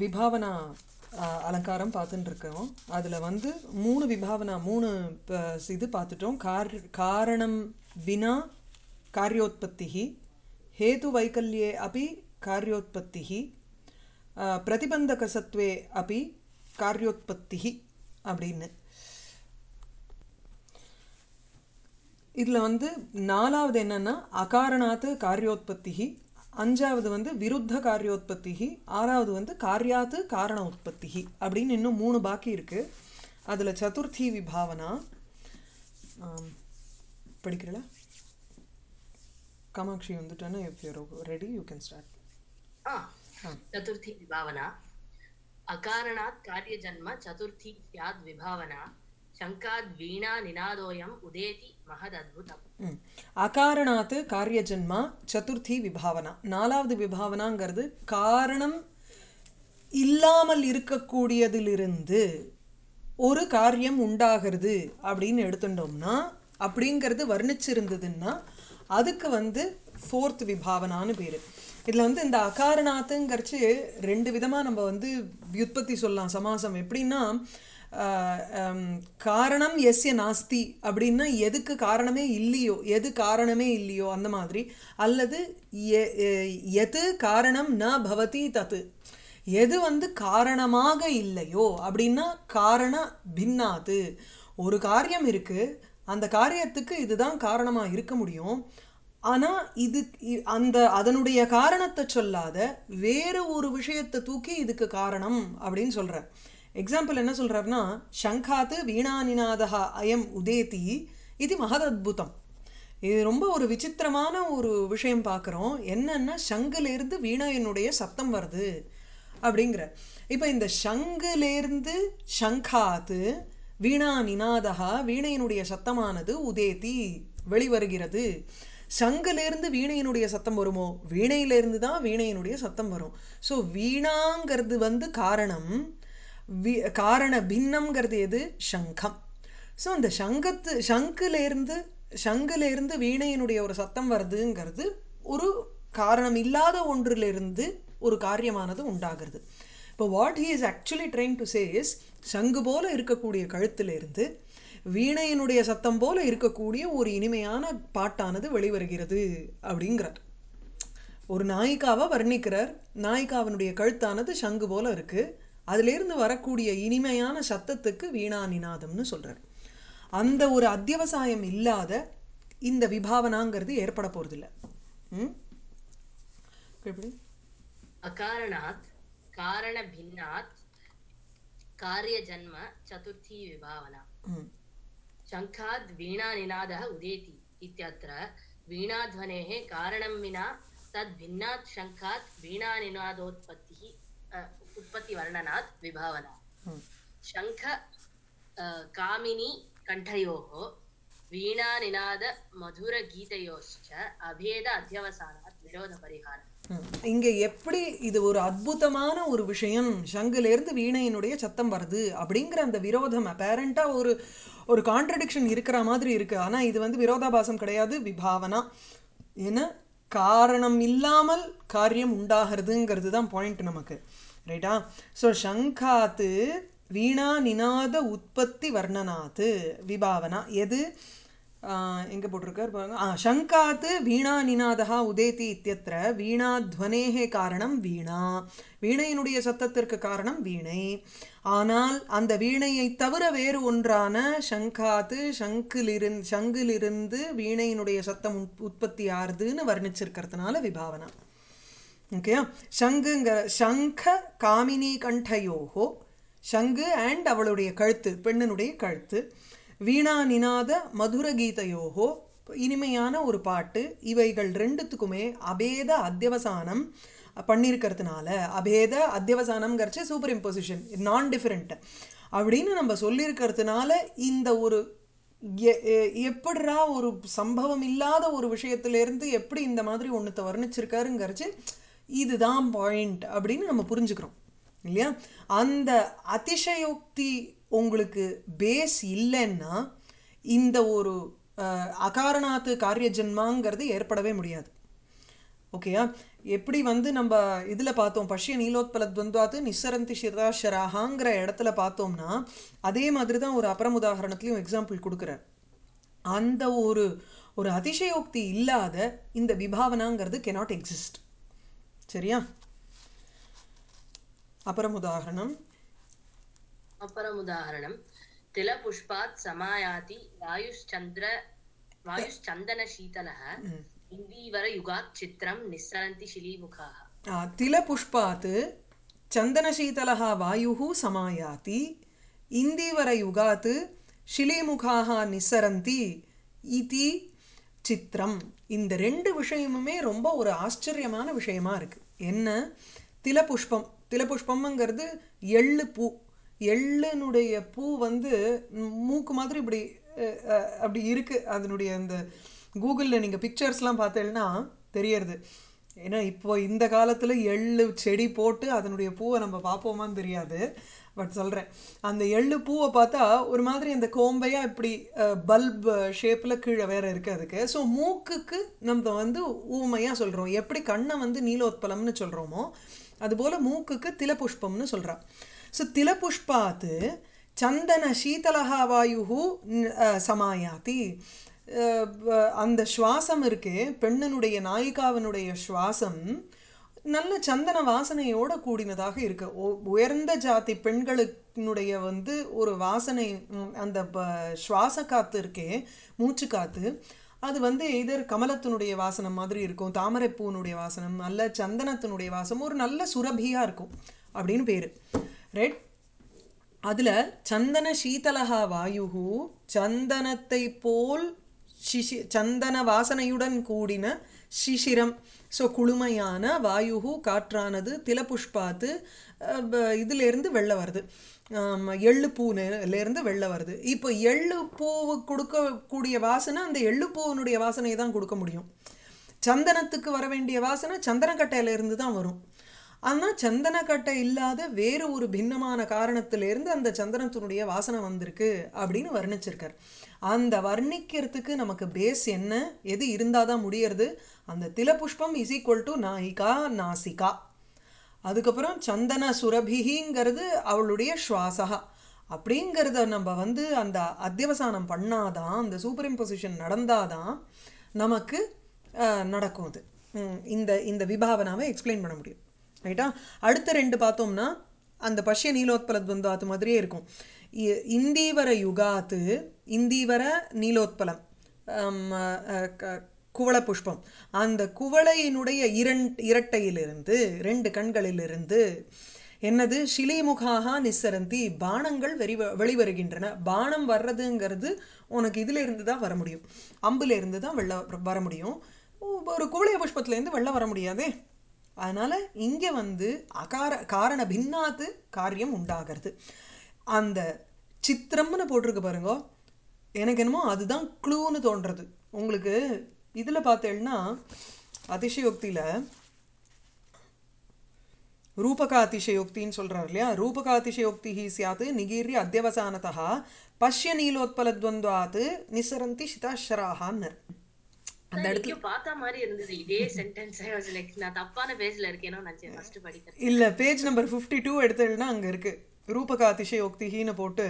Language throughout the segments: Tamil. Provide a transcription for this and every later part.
விபாவனா அஹ், அலங்காரம் பார்த்துட்டு இருக்கோம் அதில் வந்து மூணு விபாவனா மூணு ப- இது பார்த்துட்டோம் கார் காரணம் வினா காரியோத்பத்திः हेतु वैकल्ये अपि कार्योत्पत्तिः अ, प्रतिबन्धकसत्त्वे अपि कार्योत्पत्तिः அப்படின்னு இதில் வந்து நாலாவது என்னன்னா அகாரணாத்து காரியோத்பத்திகி அஞ்சாவது வந்து விருத்த காரியோத்பத்திகி ஆறாவது வந்து காரியாத்து காரண உற்பத்திகி அப்படின்னு இன்னும் மூணு பாக்கி இருக்கு அதில் சதுர்த்தி விபாவனா ஆம், படிக்கிறீங்களா காமாட்சி வந்துட்டேன்னு if you're ready you can start आ, चतुर्थी विभावना अकारणात् कार्यजन्म चतुर्थी स्याद् विभावना शङ्काद् वीणा निनादोऽयम् उदेति महदद्भुतम् ம். அகாரணாத்து காரியஜன்மா சதுர்த்தி விபாவனா நாலாவது விபாவனாங்கிறது காரணம் இல்லாமல் இருக்கக்கூடியதிலிருந்து ஒரு காரியம் உண்டாகிறது அப்படின்னு எடுத்துட்டோம்னா அப்படிங்கிறது வர்ணிச்சிருந்ததுன்னா அதுக்கு வந்து ஃபோர்த் விபாவனான்னு பேர் இதில் வந்து இந்த அகாரணாத்துங்கிறச்சு ரெண்டு விதமாக நம்ம வந்து வியுற்பத்தி சொல்லலாம் சமாசம் எப்படின்னா ஆஹ், ஹம், காரணம் எஸ்ய நாஸ்தி அப்படின்னா எதுக்கு காரணமே இல்லையோ எது காரணமே இல்லையோ அந்த மாதிரி அல்லது எ- எ- எது காரணம் ந பவதி தத்து எது வந்து காரணமாக இல்லையோ அப்படின்னா காரண பின்னாது ஒரு காரியம் இருக்கு அந்த காரியத்துக்கு இதுதான் காரணமா இருக்க முடியும் ஆனா இது இ- அந்த அதனுடைய காரணத்தை சொல்லாத வேறு ஒரு விஷயத்தை தூக்கி இதுக்கு காரணம் அப்படின்னு சொல்றார் எக்ஸாம்பிள் என்ன சொல்றாருன்னா சங்காத்து வீணானிநாதா அயம் உதேதி இது மகதத்புதம் இது ரொம்ப ஒரு விசித்திரமான ஒரு விஷயம் பார்க்குறோம் என்னன்னா சங்குலேருந்து வீணையினுடைய சத்தம் வருது அப்படிங்கிற இப்போ இந்த சங்குலேருந்து சங்காத்து வீணா நினாதகா வீணையினுடைய சத்தமானது உதேதி வெளிவருகிறது சங்குலேருந்து வீணையினுடைய சத்தம் வருமோ வீணையிலேருந்து தான் வீணையினுடைய சத்தம் வரும் ஸோ வீணாங்கிறது வந்து காரணம் வி காரண பின்னம்ங்கிறது எது சங்கம் ஸோ அந்த சங்கத்து சங்குலேருந்து சங்குலேருந்து வீணையினுடைய ஒரு சத்தம் வருதுங்கிறது ஒரு காரணம் இல்லாத ஒன்றிலிருந்து ஒரு காரியமானது உண்டாகிறது இப்போ what he is actually trying to say is சங்கு போல இருக்கக்கூடிய கழுத்திலிருந்து வீணையினுடைய சத்தம் போல இருக்கக்கூடிய ஒரு இனிமையான பாட்டானது வெளிவருகிறது அப்படிங்கிறார் ஒரு நாயிக்காவை வர்ணிக்கிறார் நாயிக்காவனுடைய கழுத்தானது சங்கு போல இருக்கு அதிலிருந்து வரக்கூடிய இனிமையான சத்தத்துக்கு வீணா நிநாதம்னு சொல்றார் அந்த ஒரு அத்தியவசாயம் இல்லாத இந்த விபாவனாங்கிறது ஏற்பட போறதில்ல ம் எப்படி अकारणात् कारणभिन्नात् कार्यजन्म चतुर्थी विभावना ம் शङ्खाद् वीणानिनादः उदेति इत्यत्र वीणाध्वनेः कारणं विना तद्भिन्नात् शङ्खात् वीणानिनादोत्पत्तिः अ, उत्पत्तिवर्णनात् विभावना ம் शङ्ख अ, कामिनी कण्ठयोः वीणानिनाद मधुरगीतयोश्च अभेद अध्यवसानात् विरोधपरिहारः ம். இங்க எப்படி இது ஒரு அற்புதமான ஒரு விஷயம் சங்குலேருந்து வீணையினுடைய சத்தம் வருது அப்படிங்கிற அந்த விரோதம் அப்பேரண்டா ஒரு ஒரு கான்ட்ரடிக்ஷன் இருக்கிற மாதிரி இருக்கு ஆனா இது வந்து விரோதாபாசம் கிடையாது விபாவனா ஏன்னா காரணம் இல்லாமல் காரியம் உண்டாகிறதுங்கிறது தான் பாயிண்ட் நமக்கு ரைட்டா ஸோ சங்காத்து வீணா நினாத உற்பத்தி வர்ணனாத்து விபாவனா எது ஆஹ் எங்க போட்டிருக்கார் பாருங்க ஆ சங்காத்து வீணா நிநாதா உதேதி இத்தியத்திர வீணாத்வனேகே காரணம் வீணா வீணையினுடைய சத்தத்திற்கு காரணம் வீணை ஆனால் அந்த வீணையை தவிர வேறு ஒன்றான சங்காத்து சங்கிலிருந்து சங்கிலிருந்து வீணையினுடைய சத்தம் உத்- உற்பத்தி ஆறுதுன்னு வர்ணிச்சிருக்கிறதுனால விபாவனா ஓகேயா சங்குங்கிற சங்க காமினி கண்டயோகோ சங்கு அண்ட் அவளுடைய கழுத்து பெண்ணினுடைய கழுத்து வீணா நினாத மதுர கீதையோகோ இனிமையான ஒரு பாட்டு இவைகள் ரெண்டுத்துக்குமே அபேத அத்தியவசானம் பண்ணியிருக்கிறதுனால அபேத அத்தியவசானம்ங்கிறச்சு சூப்பர் இம்போசிஷன் நான் டிஃபரெண்ட் அப்படின்னு நம்ம சொல்லியிருக்கிறதுனால இந்த ஒரு எ- எ- எப்படிரா ஒரு சம்பவம் இல்லாத ஒரு விஷயத்திலேருந்து எப்படி இந்த மாதிரி ஒன்றத்தை வர்ணிச்சிருக்காருங்கிறச்சு இதுதான் பாயிண்ட் அப்படின்னு நம்ம புரிஞ்சுக்கிறோம் இல்லையா அந்த அதிசயோக்தி உங்களுக்கு பேஸ் இல்லைன்னா இந்த ஒரு அஹ், அகாரணாத்து காரிய ஜென்மாங்கிறது ஏற்படவே முடியாது ஓகேயா எப்படி வந்து நம்ம இதில் பார்த்தோம் பஷ்ய நீலோத்பல துவந்தாத்து நிசரந்தி சிதாஷராகாங்கிற இடத்துல பார்த்தோம்னா அதே மாதிரி தான் ஒரு அப்புறம் உதாரணத்துலையும் எக்ஸாம்பிள் கொடுக்குறார் அந்த ஒரு ஒரு அதிசயோக்தி இல்லாத இந்த விபாவனாங்கிறது கெனாட் எக்ஸிஸ்ட் சரியா அப்புறம் உதாரணம் अपरमुदाहरणं तिलपुष्पात् समायाति वायुश्चन्द्र वायुश्चन्दनशीतलः इन्दीवरयुगात् चित्रं निस्सरन्ति शिलीमुखाः आ, तिलपुष्पात् चन्दनशीतलः वायुः समायाति इन्दीवरयुगात् शिलीमुखाः निस्सरन्ति इति சித்திரம் இந்த ரெண்டு விஷயமுமே ரொம்ப ஒரு ஆச்சரியமான விஷயமா இருக்கு என்ன திலபுஷ்பம் திலபுஷ்பம்ங்கிறது எள்ளு பூ எள்ளுனுடைய பூ வந்து ம், மூக்கு மாதிரி இப்படி அஹ், அஹ், அப்படி இருக்கு அதனுடைய அந்த கூகுளில் நீங்கள் பிக்சர்ஸ்லாம் பார்த்தீங்கன்னா தெரியறது ஏன்னா இப்போ இந்த காலத்தில் எள்ளு செடி போட்டு அதனுடைய பூவை நம்ம பார்ப்போமான்னு தெரியாது பட் சொல்கிறேன் அந்த எள்ளு பூவை பார்த்தா ஒரு மாதிரி அந்த கோம்பையாக இப்படி பல்ப் ஷேப்பில் கீழே வேற இருக்கு அதுக்கு ஸோ மூக்குக்கு நம்ம வந்து ஊமையாக சொல்கிறோம் எப்படி கண்ணை வந்து நீலோத்பலம்னு சொல்கிறோமோ அதுபோல் மூக்குக்கு திலபுஷ்பம்னு சொல்கிறா ஸோ திலபுஷ்பாத் சந்தன சீதலஹா வாயு சமாயாதி அஹ் வ- அந்த சுவாசம் இருக்கே பெண்ணனுடைய நாயிகாவினுடைய சுவாசம் நல்ல சந்தன வாசனையோட கூடினதாக இருக்கு ஒ- உயர்ந்த ஜாதி பெண்களுடைய வந்து ஒரு வாசனை ம், அந்த ப- சுவாச காத்து இருக்கே மூச்சு காத்து அது வந்து எதர் கமலத்தினுடைய வாசனம் மாதிரி இருக்கும் தாமரைப்பூனுடைய வாசனம் நல்ல சந்தனத்தினுடைய வாசம் ஒரு நல்ல சுரபியா இருக்கும் அப்படின்னு பேரு ரைட் அதில் சந்தன சீதலஹா வாயுகு சந்தனத்தை போல் சிசி சந்தன வாசனையுடன் கூடின சிசிரம் ஸோ குளுமையான வாயுகு காற்றானது திலபுஷ்பாத்து அஹ், ப- இதிலேருந்து வெளில வருது ஆம், எள்ளு பூலேருந்து வெளில வருது இப்போ எள்ளு பூவு கொடுக்கக்கூடிய வாசனை அந்த எள்ளு பூவினுடைய வாசனையை தான் கொடுக்க முடியும் சந்தனத்துக்கு வர வேண்டிய வாசனை சந்தனக்கட்டையில இருந்து தான் வரும் ஆனால் சந்தனக்கட்டை இல்லாத வேறு ஒரு பின்னமான காரணத்திலிருந்து அந்த சந்தனத்தினுடைய வாசனை வந்திருக்கு அப்படின்னு வர்ணிச்சிருக்கார் அந்த வர்ணிக்கிறதுக்கு நமக்கு பேஸ் என்ன எது இருந்தால் தான் முடியறது அந்த திலபுஷ்பம் இஸ் ஈக்குவல் டு நாயிகா நாசிகா அதுக்கப்புறம் சந்தன சுரபிங்கிறது அவளுடைய சுவாசகா அப்படிங்கிறத நம்ம வந்து அந்த அத்தியவசானம் பண்ணாதான் அந்த சூப்பர் இம்போசிஷன் நடந்தாதான் நமக்கு அஹ், நடக்கும் அது ம், இந்த இந்த விபாவனாவை எக்ஸ்பிளைன் பண்ண முடியும் ரைட்டா அடுத்த ரெண்டு பார்த்தோம்னா அந்த பஷ்ய நீலோத்பலத்வந்தாத்து மாதிரியே இருக்கும் இ- இந்தீவர யுகாத்து இந்தீவர நீலோத்பலம் ஆம், அஹ், க- குவள புஷ்பம் அந்த குவளையினுடைய இரண் இரட்டையிலிருந்து ரெண்டு கண்களிலிருந்து என்னது ஷிலிமுகாக நிசரந்தி பானங்கள் வெறி வெளிவருகின்றன பானம் வர்றதுங்கிறது உனக்கு இதுல இருந்து தான் வர முடியும் அம்புல இருந்து தான் வெள்ள வர முடியும் ஒரு குவளைய புஷ்பத்துலேருந்து வெளில வர முடியாதே அதனால இங்க வந்து அகார காரண பின்னாத்து காரியம் உண்டாகிறது அந்த சித்திரம்னு போட்டிருக்கு பாருங்க எனக்கு என்னமோ அதுதான் க்ளூன்னு தோன்றது உங்களுக்கு இதில் பார்த்தேன்னா அதிசயோக்தியில் ரூபகாதிசயோக்தின்னு சொல்றார் இல்லையா ரூபகாதிசயோக்தி சியாத் நிகீரிய அத்தியவசானதா பஷ்ய நீலோத்பலத்வந்த்வாத் நிசரந்தி சிதாஷராகான்னர் அந்த இடத்துல எங்கேயோ பார்த்த மாதிரி இருந்தது இதே சென்டென்ஸ் லைக் நான் தப்பான பேஜ்ல இருக்கேனோ நினைச்சேன் ஃபர்ஸ்ட் படிக்கிறேன் இல்லை பேஜ் நம்பர் ஃபிஃப்டி டூ எடுத்ததுன்னா அங்கே இருக்கு ரூபகாதிசயோக்தின்னு போட்டு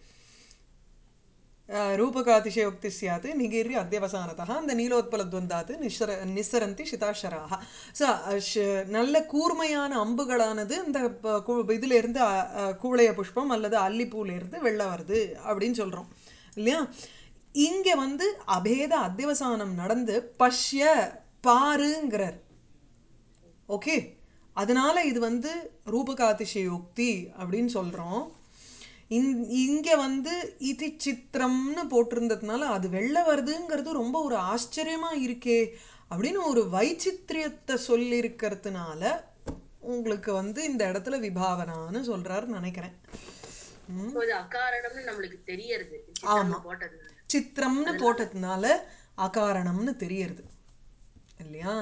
ரூபகாதிசயோக்தி சியாத் நிகீரிய அத்தியவசானதா அந்த நீலோத்பலத்வந்தாத் நிசர நிசரந்தி சிதாஷராக ஸோ நல்ல கூர்மையான அம்புகளானது அந்த ப- கு- இதுல இருந்து அ- அ, கூளைய புஷ்பம் அல்லது அல்லிப்பூல இருந்து வெளில வருது அப்படின்னு சொல்றோம் இல்லையா இங்க வந்து அபேத அத்தியவசானம் நடந்து பஷ்ய பாருங்கிறார் ஓகே அதனால இது வந்து ரூபகாதிசயோக்தி அப்படின்னு சொல்றோம் இந் இங்க வந்து இதி சித்திரம்னு போட்டிருந்ததுனால அது வெளில வருதுங்கிறது ரொம்ப ஒரு ஆச்சரியமா இருக்கே அப்படின்னு ஒரு வைச்சித்திரியத்தை சொல்லியிருக்கிறதுனால உங்களுக்கு வந்து இந்த இடத்துல விபாவனான்னு சொல்றாருன்னு நினைக்கிறேன் So, இது அகாரணம்னு நம்மளுக்கு தெரியறது ஆமா. போட்டது சித்திரம்னு போட்டதுனால அகாரணம்னு தெரியறது இல்லையா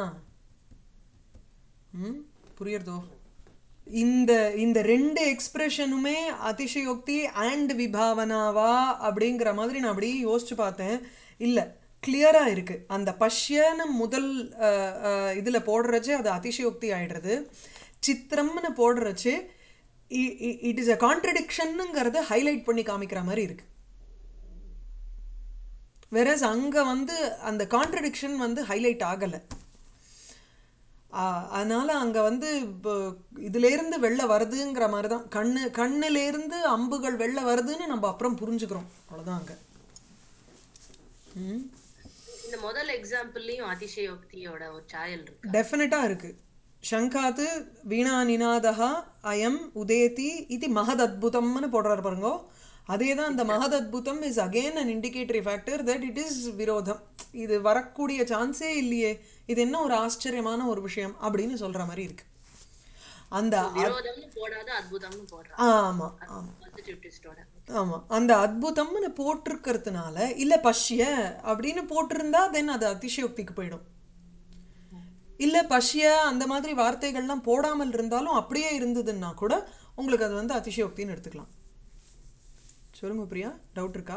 ம் புரியுறதோ இந்த இந்த ரெண்டு எக்ஸ்பிரஷனுமே அதிசயோக்தி அண்ட் விபாவனாவா அப்படிங்கிற மாதிரி நான் அப்படியே யோசிச்சு பார்த்தேன் இல்லை கிளியராக இருக்குது அந்த பஷ்யன்னு முதல் இதில் போடுறச்சு அது அதிசயோக்தி ஆயிடுறது சித்திரம்னு போடுறச்சு இட் இஸ் அ கான்ட்ரடிக்ஷனுங்கிறத ஹைலைட் பண்ணி காமிக்கிற மாதிரி இருக்கு வெரஸ் அங்கே வந்து அந்த கான்ட்ரடிக்ஷன் வந்து ஹைலைட் ஆகலை அதனால் அங்கே வந்து இப்போ இதுலேருந்து வெளில வருதுங்கிற மாதிரி தான் கண்ணு கண்ணுலேருந்து அம்புகள் வெளில வருதுன்னு நம்ம அப்புறம் புரிஞ்சுக்கிறோம் அவ்வளோதான் அங்கே ம் இந்த முதல் எக்ஸாம்பிள்லயும் அதிசயோக்தியோட ஒரு சாயல் இருக்கு டெஃபினட்டாக இருக்குது ஷங்காத்து வீணா நினாதா அயம் உதேதி இது மகத் அத்புதம்னு போடுறாரு பாருங்கோ அதே தான் அந்த மகத் அத்புதம் is again an indicatory factor that it is விரோதம் இது வரக்கூடிய சான்ஸே இல்லையே இது என்ன ஒரு ஆச்சரியமான ஒரு விஷயம் அப்படின்னு சொல்கிற மாதிரி இருக்கு அந்த விரோதம்னு போடாத அத்புதம்னு போடுறான் ஆமாம் ஆமாம் பாசிட்டிவ் ட்விஸ்டோட ஆமாம் அந்த அத்புதம்னு போட்டிருக்கிறதுனால இல்லை பஷ்ய அப்படின்னு போட்டிருந்தா தென் அது அதிசயோக்திக்கு போயிடும் இல்லை பஷ்ய அந்த மாதிரி வார்த்தைகள்லாம் போடாமல் இருந்தாலும் அப்படியே இருந்ததுன்னா கூட உங்களுக்கு அது வந்து அதிசயோக்தின்னு எடுத்துக்கலாம் சொல்லுங்க பிரியா டவுட் இருக்கா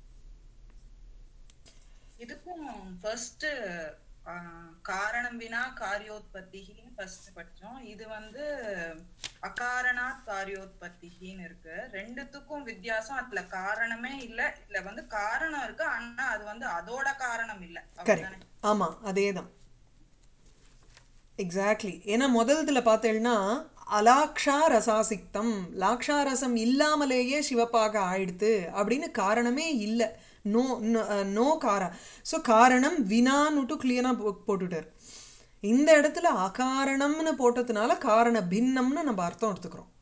இதுக்கும் ஃபர்ஸ்ட் காரணம் வினா காரியோத்பத்தின்னு ஃபர்ஸ்ட் படிச்சோம் இது வந்து அகாரணாத் காரியோத்பத்தின்னு இருக்கு ரெண்டுத்துக்கும் வித்தியாசம் அதுல காரணமே இல்ல இதுல வந்து காரணம் இருக்கு ஆனா அது வந்து அதோட காரணம் இல்ல அப்படிதானே கரெக்ட் ஆமாம் அதே தான் எக்ஸாக்ட்லி ஏன்னா முதல்தில் பார்த்தேன்னா அலாக்ஷா ரசாசிக்தம் லாக்ஷா ரசம் இல்லாமலேயே சிவப்பாக ஆயிடுத்து அப்படின்னு காரணமே இல்லை நோ நோ கார ஸோ காரணம் வினான்னுட்டு கிளியராக போட்டுட்டார் இந்த இடத்துல அகாரணம்னு போட்டதுனால காரண பின்னம்னு நம்ம அர்த்தம் எடுத்துக்கிறோம்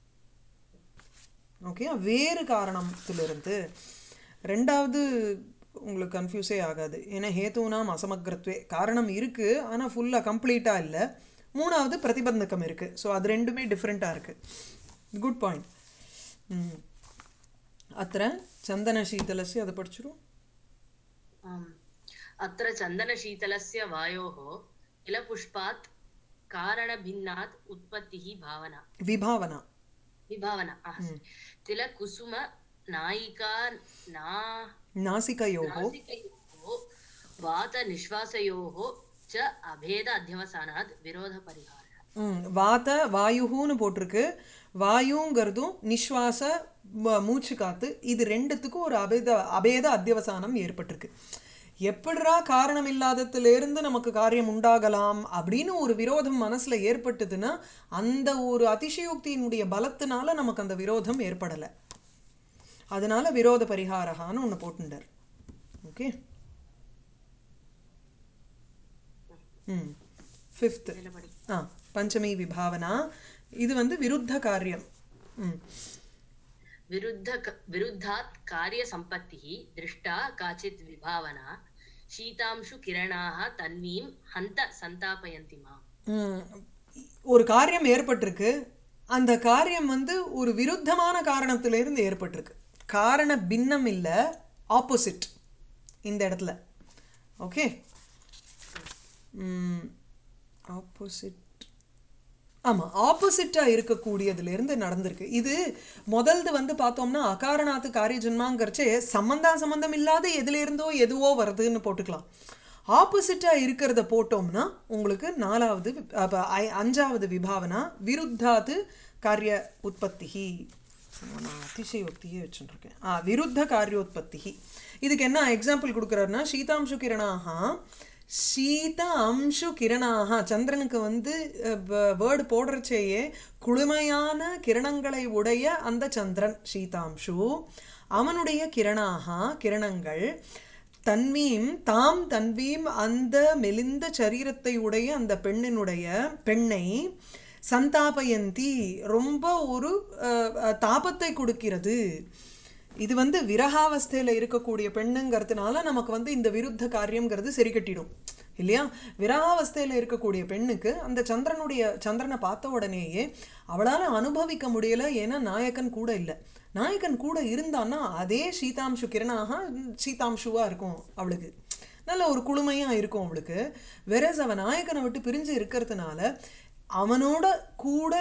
ஓகே வேறு காரணத்திலிருந்து ரெண்டாவது உங்களுக்கு கன்ஃபியூஸே ஆகாது ஏன்னா ஹேத்துனாம் அசமக்ரத்வே காரணம் இருக்குது ஆனால் ஃபுல்லாக கம்ப்ளீட்டாக இல்லை மூணாவது பிரதிபந்தகம் இருக்குது ஸோ அது ரெண்டுமே டிஃப்ரெண்ட்டாக இருக்குது குட் பாயிண்ட் ம் அத்த சந்தனசீதலस्य அதை படிச்சிரும் आम् अत्र चन्दनशीतलस्य वायोः इलपुष्पात् कारणभिन्नात् उत्पत्तिः भावना விபாவனா विभावना आह, तिलकुसुम नायिका ना நாசிகையோः नासिकयोः वातनिश्वासयोः च अभेद अध्यवसानात् विरोधपरिहारः ம் வாத வாயுன்னு போட்டிருக்கு வாயுங்கிறதும் நிஸ்வாச ம- மூச்சு காத்து இது ரெண்டுத்துக்கும் ஒரு அபேத அபேத அத்தியவசானம் ஏற்பட்டிருக்கு எப்படிரா காரணம் இல்லாததிலிருந்து நமக்கு காரியம் உண்டாகலாம் அப்படின்னு ஒரு விரோதம் மனசுல ஏற்பட்டதுன்னா அந்த ஒரு அதிசயோக்தியினுடைய பலத்தினால நமக்கு அந்த விரோதம் ஏற்படலை அதனால விரோத பரிகாரகான்னு ஒன்று போட்டுண்டார் ஓகே ம் ஃபிஃப்த்து இதுல படி ஆ பஞ்சமி விபாவனா இது வந்து விருத்த காரியம் ம் विरुद्ध विरुद्धात् कार्यसम्पत्तिः दृष्टा काचित् विभावना शीतांशुकिरणाः तन्वीं हन्त सन्तापयन्ति माम् ம், ஒரு காரியம் ஏற்பட்டிருக்கு அந்த காரியம் வந்து ஒரு விருத்தமான காரணத்திலிருந்து ஏற்பட்டிருக்கு காரண பின்னம் இல்லை ஆப்போசிட் இந்த இடத்துல ஓகே ஆப்போசிட் ஆமாம் ஆப்போசிட்டாக இருக்கக்கூடியதுலேருந்து நடந்திருக்கு இது முதல்து வந்து பார்த்தோம்னா அகாரணாத்து காரிய ஜென்மாங்கிறச்சே சம்பந்தா சம்பந்தம் இல்லாத எதுலேருந்தோ எதுவோ வருதுன்னு போட்டுக்கலாம் ஆப்போசிட்டாக இருக்கிறத போட்டோம்னா உங்களுக்கு நாலாவது வி- அப்ப ஐ- அஞ்சாவது விபாவனா விருத்தாத்து காரிய உற்பத்திஹி நான் அதிசயோக்தியே வச்சுருக்கேன் ஆ விருத்த காரியோத்பத்திஹி இதுக்கு என்ன எக்ஸாம்பிள் கொடுக்குறாருன்னா சீதாம்சு கிரணாக சீத அம்சு கிரணாக சந்திரனுக்கு வந்து வேர்டு போடுறச்சேயே குளுமையான கிரணங்களை உடைய அந்த சந்திரன் சீதாம்சு அவனுடைய கிரணாக கிரணங்கள் தன்வீம் தாம் தன்வீம் அந்த மெலிந்த சரீரத்தை உடைய அந்த பெண்ணினுடைய பெண்ணை சந்தாபயந்தி ரொம்ப ஒரு அஹ், அஹ், தாபத்தை கொடுக்கிறது இது வந்து விரகாவஸ்தையில் இருக்கக்கூடிய பெண்ணுங்கிறதுனால நமக்கு வந்து இந்த விருத்த காரியம்ங்கிறது சரி கட்டிடும் இல்லையா விரகாவஸ்தையில் இருக்கக்கூடிய பெண்ணுக்கு அந்த சந்திரனுடைய சந்திரனை பார்த்த உடனேயே அவளால் அனுபவிக்க முடியல ஏன்னா நாயகன் கூட இல்லை நாயகன் கூட இருந்தான்னா அதே சீதாம்சு கிரணாக சீதாம்சுவாக இருக்கும் அவளுக்கு நல்ல ஒரு குளுமையாக இருக்கும் அவளுக்கு வெரஸ் அவன் நாயகனை விட்டு பிரிஞ்சு இருக்கிறதுனால அவனோட கூட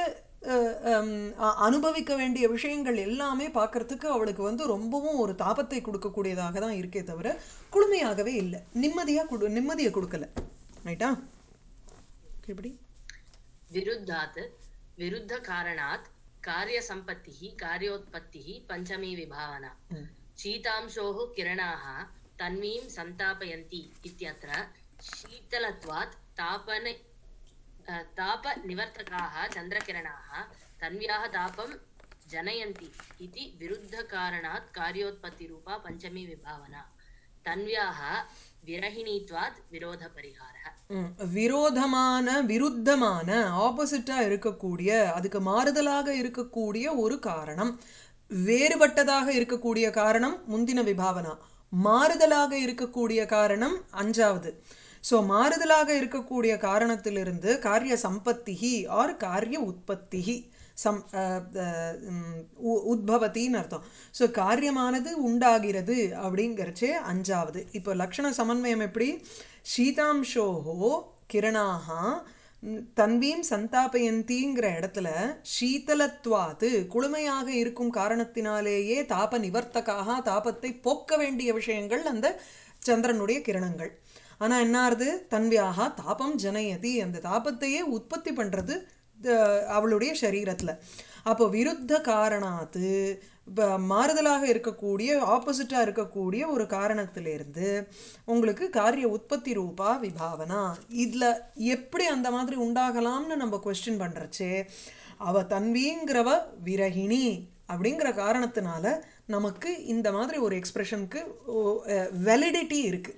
அஹ், ஹம், அ- அனுபவிக்க வேண்டிய விஷயங்கள் எல்லாமே பார்க்கறதுக்கு அவளுக்கு வந்து ரொம்பவும் ஒரு தாபத்தை கொடுக்கக்கூடியதாக தான் இருக்கே தவிர குளுமையாகவே இல்லை நிம்மதியாக கொடு நிம்மதியை கொடுக்கல ரைட்டா எப்படி विरुद्धात् विरुद्धकारणात् कार्यसम्पत्तिः कार्योत्पत्तिः पञ्चमी विभावना ம் शीतांशोः किरणाः तन्वीं सन्तापयन्ति इत्यत्र शीतलत्वात् तापन अ, तापनिवर्तकाः चन्द्रकिरणाः तन्व्याः तापं जनयन्ति इति विरुद्धकारणात् कार्योत्पत्तिरूपा पञ्चमी विभावना तन्व्याः विरहिणीत्वात् विरोधपरिहारः ம். விரோதமான விருத்தமான ஆப்போசிட்டா இருக்கக்கூடிய அதுக்கு மாறுதலாக இருக்கக்கூடிய ஒரு காரணம் வேறுபட்டதாக இருக்கக்கூடிய காரணம் முந்தின விபாவனா மாறுதலாக இருக்கக்கூடிய காரணம் அஞ்சாவது ஸோ மாறுதலாக இருக்கக்கூடிய காரணத்திலிருந்து காரிய சம்பத்திகி ஆர் காரிய உற்பத்திகி சம் அஹ், அஹ், உம், உ- உத்பவத்தின்னு அர்த்தம் ஸோ காரியமானது உண்டாகிறது அப்படிங்கிறச்சே அஞ்சாவது இப்போ லக்ஷண சமன்வயம் எப்படி சீதாம்சோஹோ கிரணாக தன்வீம் சந்தாபயந்திங்கிற இடத்துல சீதலத்வாத்து குளுமையாக இருக்கும் காரணத்தினாலேயே தாப நிவர்த்தக்காக தாபத்தை போக்க வேண்டிய விஷயங்கள் அந்த சந்திரனுடைய கிரணங்கள் ஆனா என்ன ஆறுது தன்வியாக தாபம் ஜனயதி அந்த தாபத்தையே உற்பத்தி பண்றது த- அவளுடைய சரீரத்துல அப்போ விருத்த காரணாத்து ப- மாறுதலாக இருக்கக்கூடிய ஆப்போசிட்டா இருக்கக்கூடிய ஒரு காரணத்திலிருந்து உங்களுக்கு காரிய உற்பத்தி ரூபா விபாவனா இதுல எப்படி அந்த மாதிரி உண்டாகலாம்னு நம்ம கொஸ்டின் பண்றச்சே அவ தன்விங்கிறவ விரகிணி அப்படிங்கிற காரணத்தினால நமக்கு இந்த மாதிரி ஒரு எக்ஸ்பிரஷனுக்கு வெலிடிட்டி இருக்கு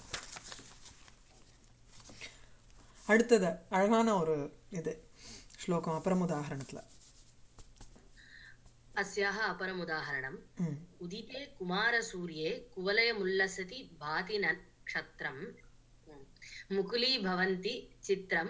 அடுத்தது அழகான ஒரு இது ஸ்லோகம் அப்புறம் உதாகரணத்துல अस्याः अपरमुदाहरणम् ம் उदिते कुमारसूर्ये कुवलयमुल्लसति भाति नक्षत्रम् मुकुलीभवन्ति चित्रं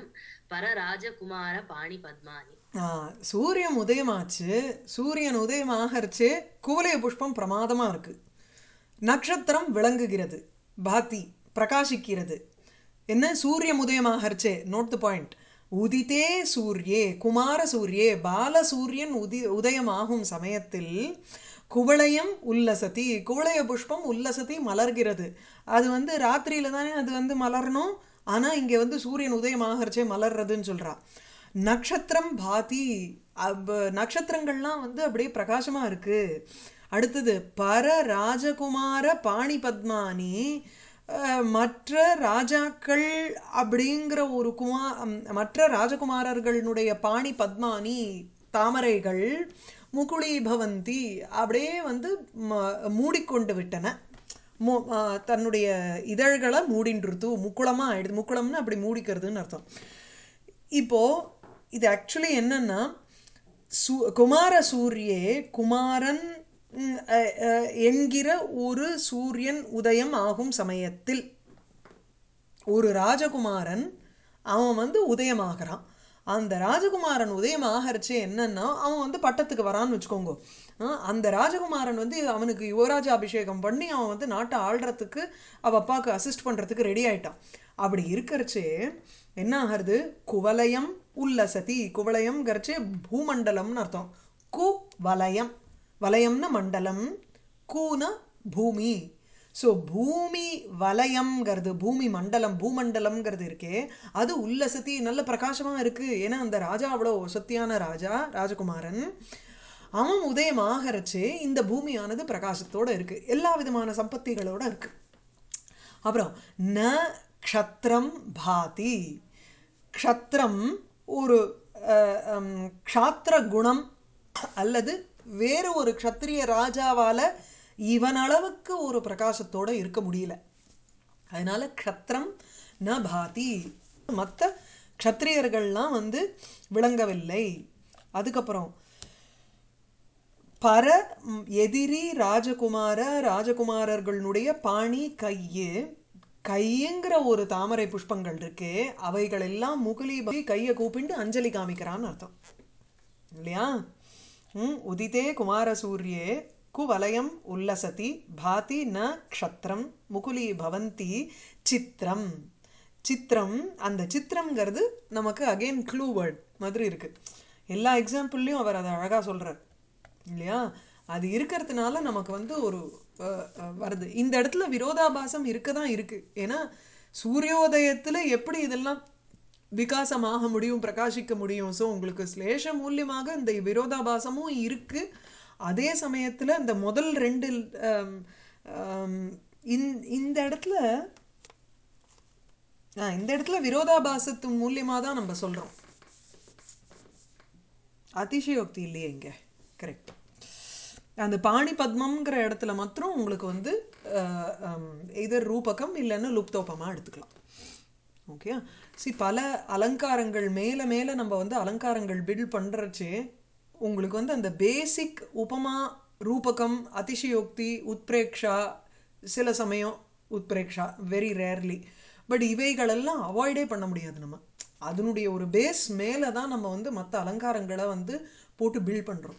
परराजकुमारपाणिपद्मानि ஆ, சூரியன் உதயமாச்சு சூரியன் உதயமாகறச்சு குவலய புஷ்பம் பிரமாதமா இருக்கு நட்சத்திரம் விளங்குகிறது பாத்தி பிரகாசிக்கிறது என்ன சூரியன் உதயமாகறச்சே நோட் த பாயிண்ட் உதித்தே சூரியே குமார சூரியே பால சூரியன் உதி உதயமாகும் சமயத்தில் குவளையம் உல்லசதி குவளைய புஷ்பம் உல்லசதி மலர்கிறது அது வந்து ராத்திரியில தானே அது வந்து மலரணும் ஆனா இங்க வந்து சூரியன் உதயமாகறச்சே மலர்றதுன்னு சொல்றா நட்சத்திரம் பாதி அப்ப நட்சத்திரங்கள்லாம் வந்து அப்படியே பிரகாசமா இருக்கு அடுத்தது பர ராஜகுமார பாணி பத்மானி அஹ், மற்ற ராஜாக்கள் அப்படிங்கிற ஒரு குமா ம், மற்ற ராஜகுமாரர்களுடைய பாணி பத்மானி தாமரைகள் முகுளி பவந்தி அப்படியே வந்து ம- மூடிக்கொண்டு விட்டன மு- ஆ, தன்னுடைய இதழ்களை மூடின்றுத்து முக்குளமா ஆயிடுது முக்குளம்னு அப்படி மூடிக்கிறதுன்னு அர்த்தம் இப்போ இது ஆக்சுவலி என்னன்னா சு குமார சூரியே குமாரன் ம், அ, அ, என்கிற ஒரு சூரியன் உதயம் ஆகும் சமயத்தில் ஒரு ராஜகுமாரன் அவன் வந்து உதயமாகறான் அந்த ராஜகுமாரன் உதயம் ஆகறச்சு என்னன்னா அவன் வந்து பட்டத்துக்கு வரான்னு வச்சுக்கோங்க ஆ, அந்த ராஜகுமாரன் வந்து அவனுக்கு யுவராஜ அபிஷேகம் பண்ணி அவன் வந்து நாட்டை ஆள்றதுக்கு அவ அப்பாவுக்கு அசிஸ்ட் பண்றதுக்கு ரெடி ஆயிட்டான் அப்படி இருக்கறச்சே என்ன ஆகிறது குவலயம் உல்லசதி குவலயம்ங்கிறச்சு பூமண்டலம்னு அர்த்தம் கு வலயம் வலயம்னா மண்டலம் கூன பூமி ஸோ பூமி வலயம்ங்கிறது பூமி மண்டலம் பூமண்டலம்ங்கிறது இருக்கே அது உல்லசத்தி நல்ல பிரகாசமா இருக்கு ஏன்னா அந்த ராஜா அவ்வளோ சத்தியான ராஜா ராஜகுமாரன் அவன் உதயமாகறச்சே இந்த பூமியானது பிரகாசத்தோட இருக்கு எல்லா விதமான சம்பத்திகளோட இருக்கு அப்புறம் ந க்ஷத்ரம் பாதி க்ஷத்ரம் ஒரு அஹ், ஹம், க்ஷாத்திர குணம் அல்லது வேறு ஒரு க்ஷத்திரிய ராஜாவால இவன் அளவுக்கு ஒரு பிரகாசத்தோட இருக்க முடியல அதனால க்ஷத்ரம் ந பாதி மற்ற க்ஷத்திரியர்கள்லாம் வந்து விளங்கவில்லை அதுக்கப்புறம் பர ம், எதிரி ராஜகுமார ராஜகுமாரர்களுடைய பாணி கையு கையுங்கிற ஒரு தாமரை புஷ்பங்கள் இருக்கே அவைகள் எல்லாம் முகுலி கையை கூப்பிண்டு அஞ்சலி காமிக்கிறான்னு அர்த்தம் இல்லையா ம் உதிதே குமாரசூரியே குவலயம் உல்லசதி பாதி ந க்ஷத்ரம் முகுலி பவந்தி சித்திரம் சித்திரம் அந்த சித்திரம்ங்கிறது நமக்கு அகைன் க்ளூ வேர்ட் மாதிரி இருக்கு எல்லா எக்ஸாம்பிள்லையும் அவர் அதை அழகாக சொல்கிறார் இல்லையா அது இருக்கிறதுனால நமக்கு வந்து ஒரு அஹ், அஹ், வருது இந்த இடத்துல விரோதாபாசம் இருக்க தான் இருக்குது ஏன்னா சூரியோதயத்தில் எப்படி இதெல்லாம் விகாசமாக முடியும் பிரகாசிக்க முடியும் ஸோ உங்களுக்கு ஸ்லேஷ மூலியமாக இந்த விரோதாபாசமும் இருக்குது அதே சமயத்தில் இந்த முதல் ரெண்டு ஆம், ஆம், இந்த இந்த இடத்துல ஆ இந்த இடத்துல விரோதாபாசத்து மூலியமாக தான் நம்ம சொல்கிறோம் அதிசயோக்தி இல்லையே இங்கே கரெக்ட் அந்த பாணி பத்மம்ங்கிற இடத்துல மாத்திரம் உங்களுக்கு வந்து இதர் ரூபகம் இல்லைன்னா லுப்தோபமாக எடுத்துக்கலாம் ஓகே சி பல அலங்காரங்கள் மேலே மேலே நம்ம வந்து அலங்காரங்கள் பில்ட் பண்ணுறச்சே உங்களுக்கு வந்து அந்த பேசிக் உபமா ரூபகம் அதிசயோக்தி உத்பிரேக்ஷா சில சமயம் உத்பிரேக்ஷா வெரி ரேர்லி பட் இவைகளெல்லாம் அவாய்டே பண்ண முடியாது நம்ம அதனுடைய ஒரு பேஸ் மேலே தான் நம்ம வந்து மற்ற அலங்காரங்களை வந்து போட்டு பில்ட் பண்ணுறோம்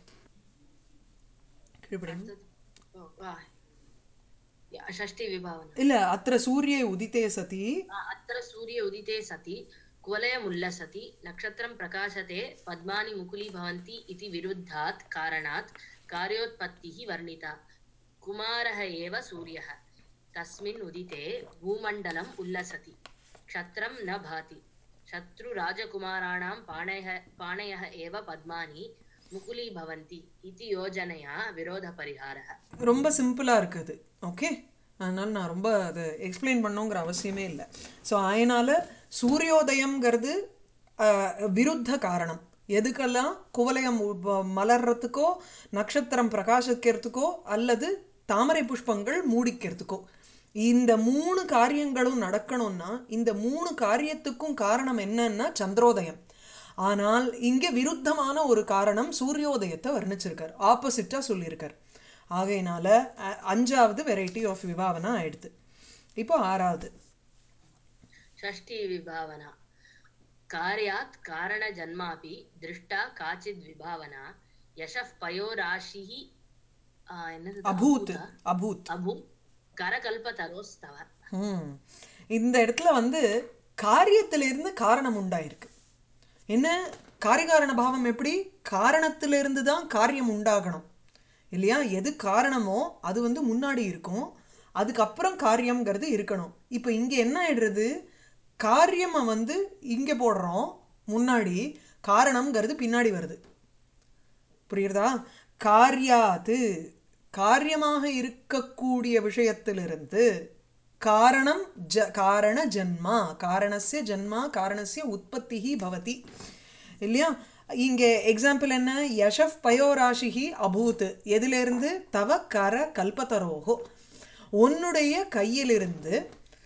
கீழ்படி ஓ, வா. யா, षष्ठी विभावना இல்லை அத்திர சூரிய உதித்தே சதி अत्र सूर्य उदिते सति कुवलयमुल्लसति नक्षत्रं प्रकाशते पद्मानि मुकुली भवन्ति इति विरुद्धात् कारणात् कार्योत्पत्तिः वर्णिता कुमारः एव सूर्यः तस्मिन् उदिते भूमण्डलम् उल्लसति क्षत्रं न भाति शत्रुराजकुमाराणां पाणयः पाणयः एव पद्मानि मुकुली भवन्ति इति योजनया विरोधपरिहारः ரொம்ப சிம்பிளாக இருக்குது ஓகே அதனால் நான் ரொம்ப அதை எக்ஸ்பிளைன் பண்ணோங்கிற அவசியமே இல்லை ஸோ அதனால் சூரியோதயம்ங்கிறது அஹ், விருத்த காரணம் எதுக்கெல்லாம் குவலயம் உ- மலர்றதுக்கோ நட்சத்திரம் பிரகாசிக்கிறதுக்கோ அல்லது தாமரை புஷ்பங்கள் மூடிக்கிறதுக்கோ இந்த மூணு காரியங்களும் நடக்கணும்னா இந்த மூணு காரியத்துக்கும் காரணம் என்னன்னா சந்திரோதயம் ஆனால் இங்கே விருத்தமான ஒரு காரணம் சூரியோதயத்தை வர்ணிச்சிருக்கார் ஆப்போசிட்டாக சொல்லியிருக்கார் ஆகையினால அ- அஞ்சாவது வெரைட்டி ஆஃப் விபாவனா ஆயிடுது இப்போ ஆறாவது षष्ठी विभावना कार्यात् कारणजन्मापि दृष्टा काचिद् विभावना यशः पयोराशिः आ, என்னது இது? அபூத் அபூதா? அபூத் அபூத் கரகல்பதரோஸ்தவ ம் இந்த இடத்துல வந்து காரியத்திலிருந்து காரணம் உண்டாயிருக்கு என்ன காரிகாரண பாவம் எப்படி காரணத்திலிருந்து தான் காரியம் உண்டாகணும் இல்லையா எது காரணமோ அது வந்து முன்னாடி இருக்கும் அதுக்கப்புறம் காரியம்ங்கிறது இருக்கணும் இப்போ இங்கே என்ன ஆயிடுறது காரியமை வந்து இங்கே போடுறோம் முன்னாடி காரணம்ங்கிறது பின்னாடி வருது புரியுறதா காரியாது காரியமாக இருக்கக்கூடிய விஷயத்திலிருந்து காரணம் ஜ காரண ஜன்மா காரணஸ்ய ஜன்மா காரணஸ்ய உற்பத்திஹி பவதி இல்லையா இங்கே எக்ஸாம்பிள் என்ன யஷப் பயோராசிஹி அபூத் எதிலிருந்து தவ கர கல்பதரோகோ உன்னுடைய கையிலிருந்து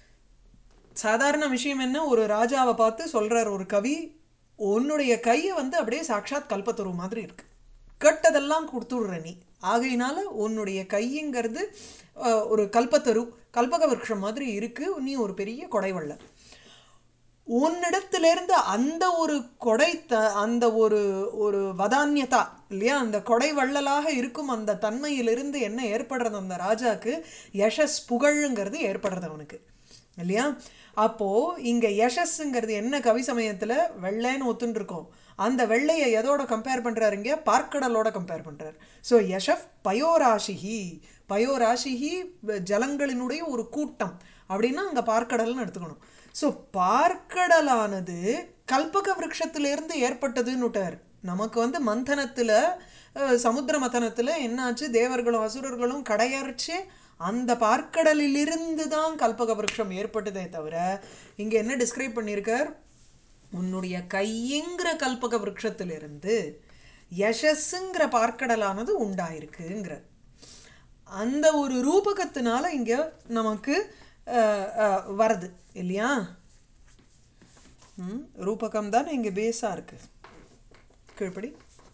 சாதாரண விஷயம் என்ன ஒரு ராஜாவை பார்த்து சொல்றார் ஒரு கவி உன்னுடைய கையை வந்து அப்படியே சாட்சாத் கல்பத்தரு மாதிரி இருக்கு கெட்டதெல்லாம் கொடுத்துடுற நீ ஆகையினால உன்னுடைய கைங்கிறது அஹ், ஒரு கல்பத்தரு கல்பக விருட்சம் மாதிரி இருக்கு நீ ஒரு பெரிய கொடைவள்ளல் உன்னிடத்திலிருந்து அந்த ஒரு கொடை த அந்த ஒரு ஒரு வதான்யதா இல்லையா அந்த கொடை வள்ளலாக இருக்கும் அந்த தன்மையிலிருந்து என்ன ஏற்படுறது அந்த ராஜாக்கு யஷஸ் புகழுங்கிறது ஏற்படுறது அவனுக்கு இல்லையா அப்போ இங்க யஷஸ்ங்கிறது என்ன கவி சமயத்துல வெள்ளைன்னு ஒத்துன்னு இருக்கோம் அந்த வெள்ளையை எதோட கம்பேர் பண்றாருங்க பார்க்கடலோட கம்பேர் பண்றார் ஸோ யஷப் பயோராசிஹி பயோராசிஹி வ- ஜலங்களினுடைய ஒரு கூட்டம் அப்படின்னா அங்க பார்க்கடல்னு எடுத்துக்கணும் ஸோ பார்க்கடலானது கல்பக விருட்சத்திலிருந்து ஏற்பட்டதுன்னுட்டார் நமக்கு வந்து மந்தனத்துல அஹ், சமுத்திர மதனத்துல என்னாச்சு தேவர்களும் அசுரர்களும் கடையரைச்சு அந்த பார்க்கடலிலிருந்து தான் கல்பக விருட்சம் ஏற்பட்டதே தவிர இங்க என்ன டிஸ்கிரைப் பண்ணியிருக்கார் உன்னுடைய கையங்கிற கல்பக விருட்சத்திலிருந்து யசஸ்ங்கிற பார்க்கடலானது உண்டாயிருக்குங்கிற அந்த ஒரு ரூபகத்தினால இங்க நமக்கு அஹ், அஹ், வருது இல்லையா ம் ரூபகம் தான் இங்க பேஸா இருக்கு கீழ்ப்படி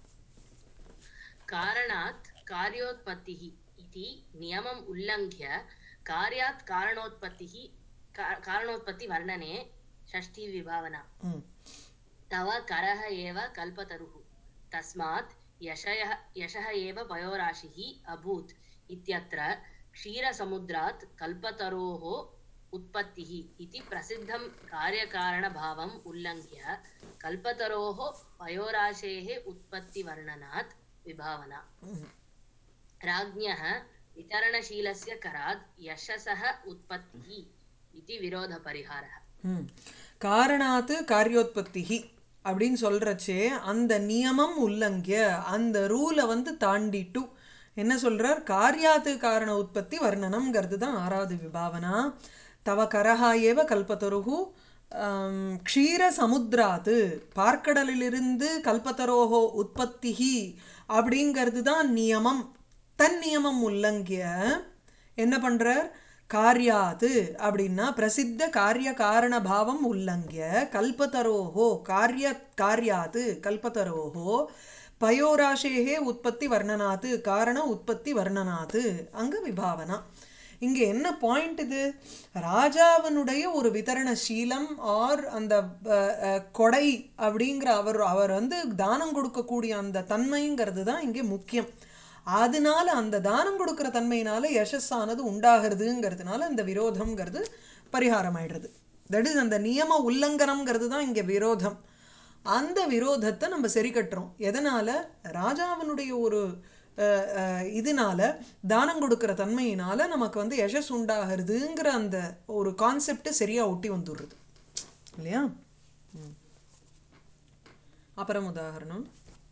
कारणात् कार्योत्पत्तिः इति नियमम् उल्लङ्घ्य कार्यात् कारणोत्पत्तिः का- कारणोत्पत्तिवर्णने षष्ठी विभावना ம் तव करः एव कल्पतरुः तस्मात् यशयः यशः एव पयोराशिः अभूत् इत्यत्र क्षीरसमुद्रात् कल्पतरोः उत्पत्तिः इति प्रसिद्धं कार्यकारणभावम् उल्लङ्घ्य कल्पतरोः पयोराशेः उत्पत्तिवर्णनात् विभावना राज्ञः वितरणशीलस्य करात् यशसः उत्पत्तिः इति विरोधपरिहारः ம் காரணாத்து காரியோத்பத்திஹி அப்படின்னு சொல்றச்சே அந்த நியமம் உல்லங்கிய அந்த ரூலை வந்து தாண்டிட்டு என்ன சொல்றார் காரியாத்து காரண உற்பத்தி வர்ணனம்ங்கிறது தான் ஆறாவது விபாவனா தவ கரஹா ஏவ கல்பத்தருகு ஆம், க்ஷீர சமுத்திராத்து பார்க்கடலிலிருந்து கல்பத்தரோஹோ உற்பத்திஹி அப்படிங்கிறது தான் நியமம் தன் நியமம் உல்லங்கிய என்ன பண்றார் காரியாத்து அப்படின்னா பிரசித்த காரிய காரண பாவம் உல்லங்கிய கல்பதரோஹோ காரிய காரியாத்து கல்பதரோஹோ பயோராசேகே உற்பத்தி வர்ணனாத்து காரண உற்பத்தி வர்ணனாத்து அங்க விபாவனா இங்க என்ன பாயிண்ட் இது ராஜாவினுடைய ஒரு விதரண சீலம் ஆர் அந்த அஹ், அஹ், கொடை அப்படிங்கிற அவர் அவர் வந்து தானம் கொடுக்கக்கூடிய அந்த தன்மைங்கிறது தான் இங்கே முக்கியம் அதனால அந்த தானம் கொடுக்கிற தன்மையினால யசஸ்ஸானது உண்டாகிறதுங்கிறதுனால இந்த விரோதம்ங்கிறது பரிகாரம் ஆயிடுறது தட் இஸ் அந்த நியம உல்லங்கனம்ங்கிறது தான் இங்கே விரோதம் அந்த விரோதத்தை நம்ம சரி கட்டுறோம் எதனால ராஜாவினுடைய ஒரு அஹ், அஹ், இதனால தானம் கொடுக்கிற தன்மையினால நமக்கு வந்து யசஸ் உண்டாகிறதுங்கிற அந்த ஒரு கான்செப்ட் சரியா ஒட்டி வந்துடுறது இல்லையா ம். அப்புறம் உதாரணம்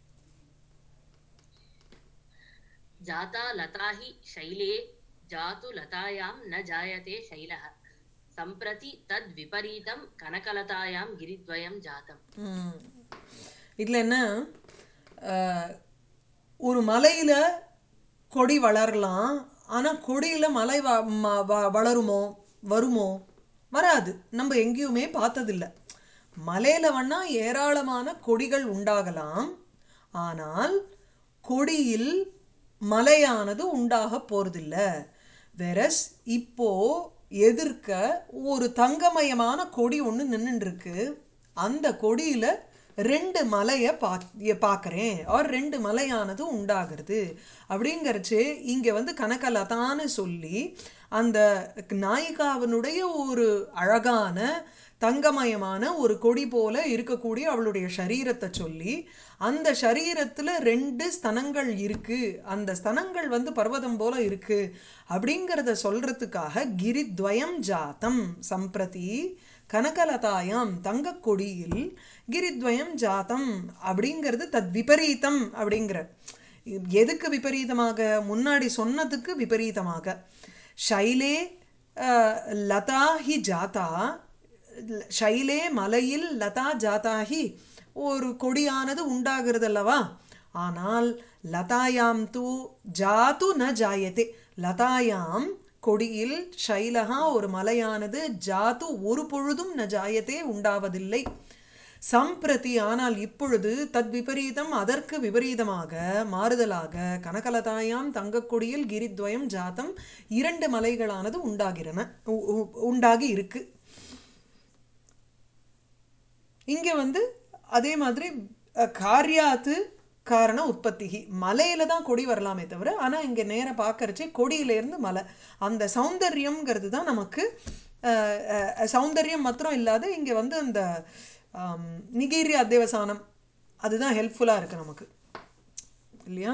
जाता लता हि शैले जातु लतायां न जायते शैलः सम्प्रति तद्विपरीतं कनकलतायां गिरिद्वयं जातम् ம். இதுல என்ன அஹ், ஒரு மலையில கொடி வளரலாம் ஆனா கொடியில மலை வ- ம- வ- வளருமோ வருமோ வராது நம்ம எங்கேயுமே பார்த்ததில்ல மலையில வேணா ஏராளமான கொடிகள் உண்டாகலாம் ஆனால் கொடியில் மலையானது உண்டாக போறதில்ல வெரஸ் இப்போ எதிர்க்க ஒரு தங்கமயமான கொடி ஒன்று நின்னுட்டு இருக்கு அந்த கொடியில ரெண்டு மலையை பா பார்க்குறேன் ஆர் ரெண்டு மலையானது உண்டாகிறது அப்படிங்கிறச்சு இங்கே வந்து கனகலதான்னு சொல்லி அந்த நாயிகாவினுடைய ஒரு அழகான தங்கமயமான ஒரு கொடி போல இருக்கக்கூடிய அவளுடைய சரீரத்தை சொல்லி அந்த சரீரத்தில் ரெண்டு ஸ்தனங்கள் இருக்கு அந்த ஸ்தனங்கள் வந்து பர்வதம் போல இருக்கு அப்படிங்கிறத சொல்றதுக்காக கிரித்வயம் ஜாத்தம் சம்பிரதி கனகலதாயாம் தங்கக் கொடியில் கிரித்வயம் ஜாத்தம் அப்படிங்கிறது தத் விபரீதம் அப்படிங்கிற எதுக்கு விபரீதமாக முன்னாடி சொன்னதுக்கு விபரீதமாக ஷைலே அஹ், லதா ஹி ஜாதா ஷைலே மலையில் லதா ஜாதாஹி ஒரு கொடியானது உண்டாகிறது அல்லவா ஆனால் லதாயாம் தூ ஜாது ந ஜாயத்தே லதாயாம் கொடியில் ஷைலகா ஒரு மலையானது ஜாது ஒரு பொழுதும் ந ஜாயத்தே உண்டாவதில்லை சம்பிரதி ஆனால் இப்பொழுது தத் விபரீதம் அதற்கு விபரீதமாக மாறுதலாக கனகலதாயாம் தங்கக்கொடியில் கிரித்வயம் ஜாத்தம் இரண்டு மலைகளானது உண்டாகிறன உ- உ- உண்டாகி இருக்கு இங்க வந்து அதே மாதிரி அஹ், காரியாத்து காரண உற்பத்தி மலையில தான் கொடி வரலாமே தவிர ஆனா இங்க நேர பார்க்கறச்சே கொடியில இருந்து மலை அந்த சௌந்தரியம்ங்கிறது தான் நமக்கு அஹ், அஹ், சௌந்தரியம் மாத்திரம் இல்லாத இங்க வந்து அந்த ஆம், நிகீரிய அத்தியவசானம் அதுதான் ஹெல்ப்ஃபுல்லா இருக்கு நமக்கு இல்லையா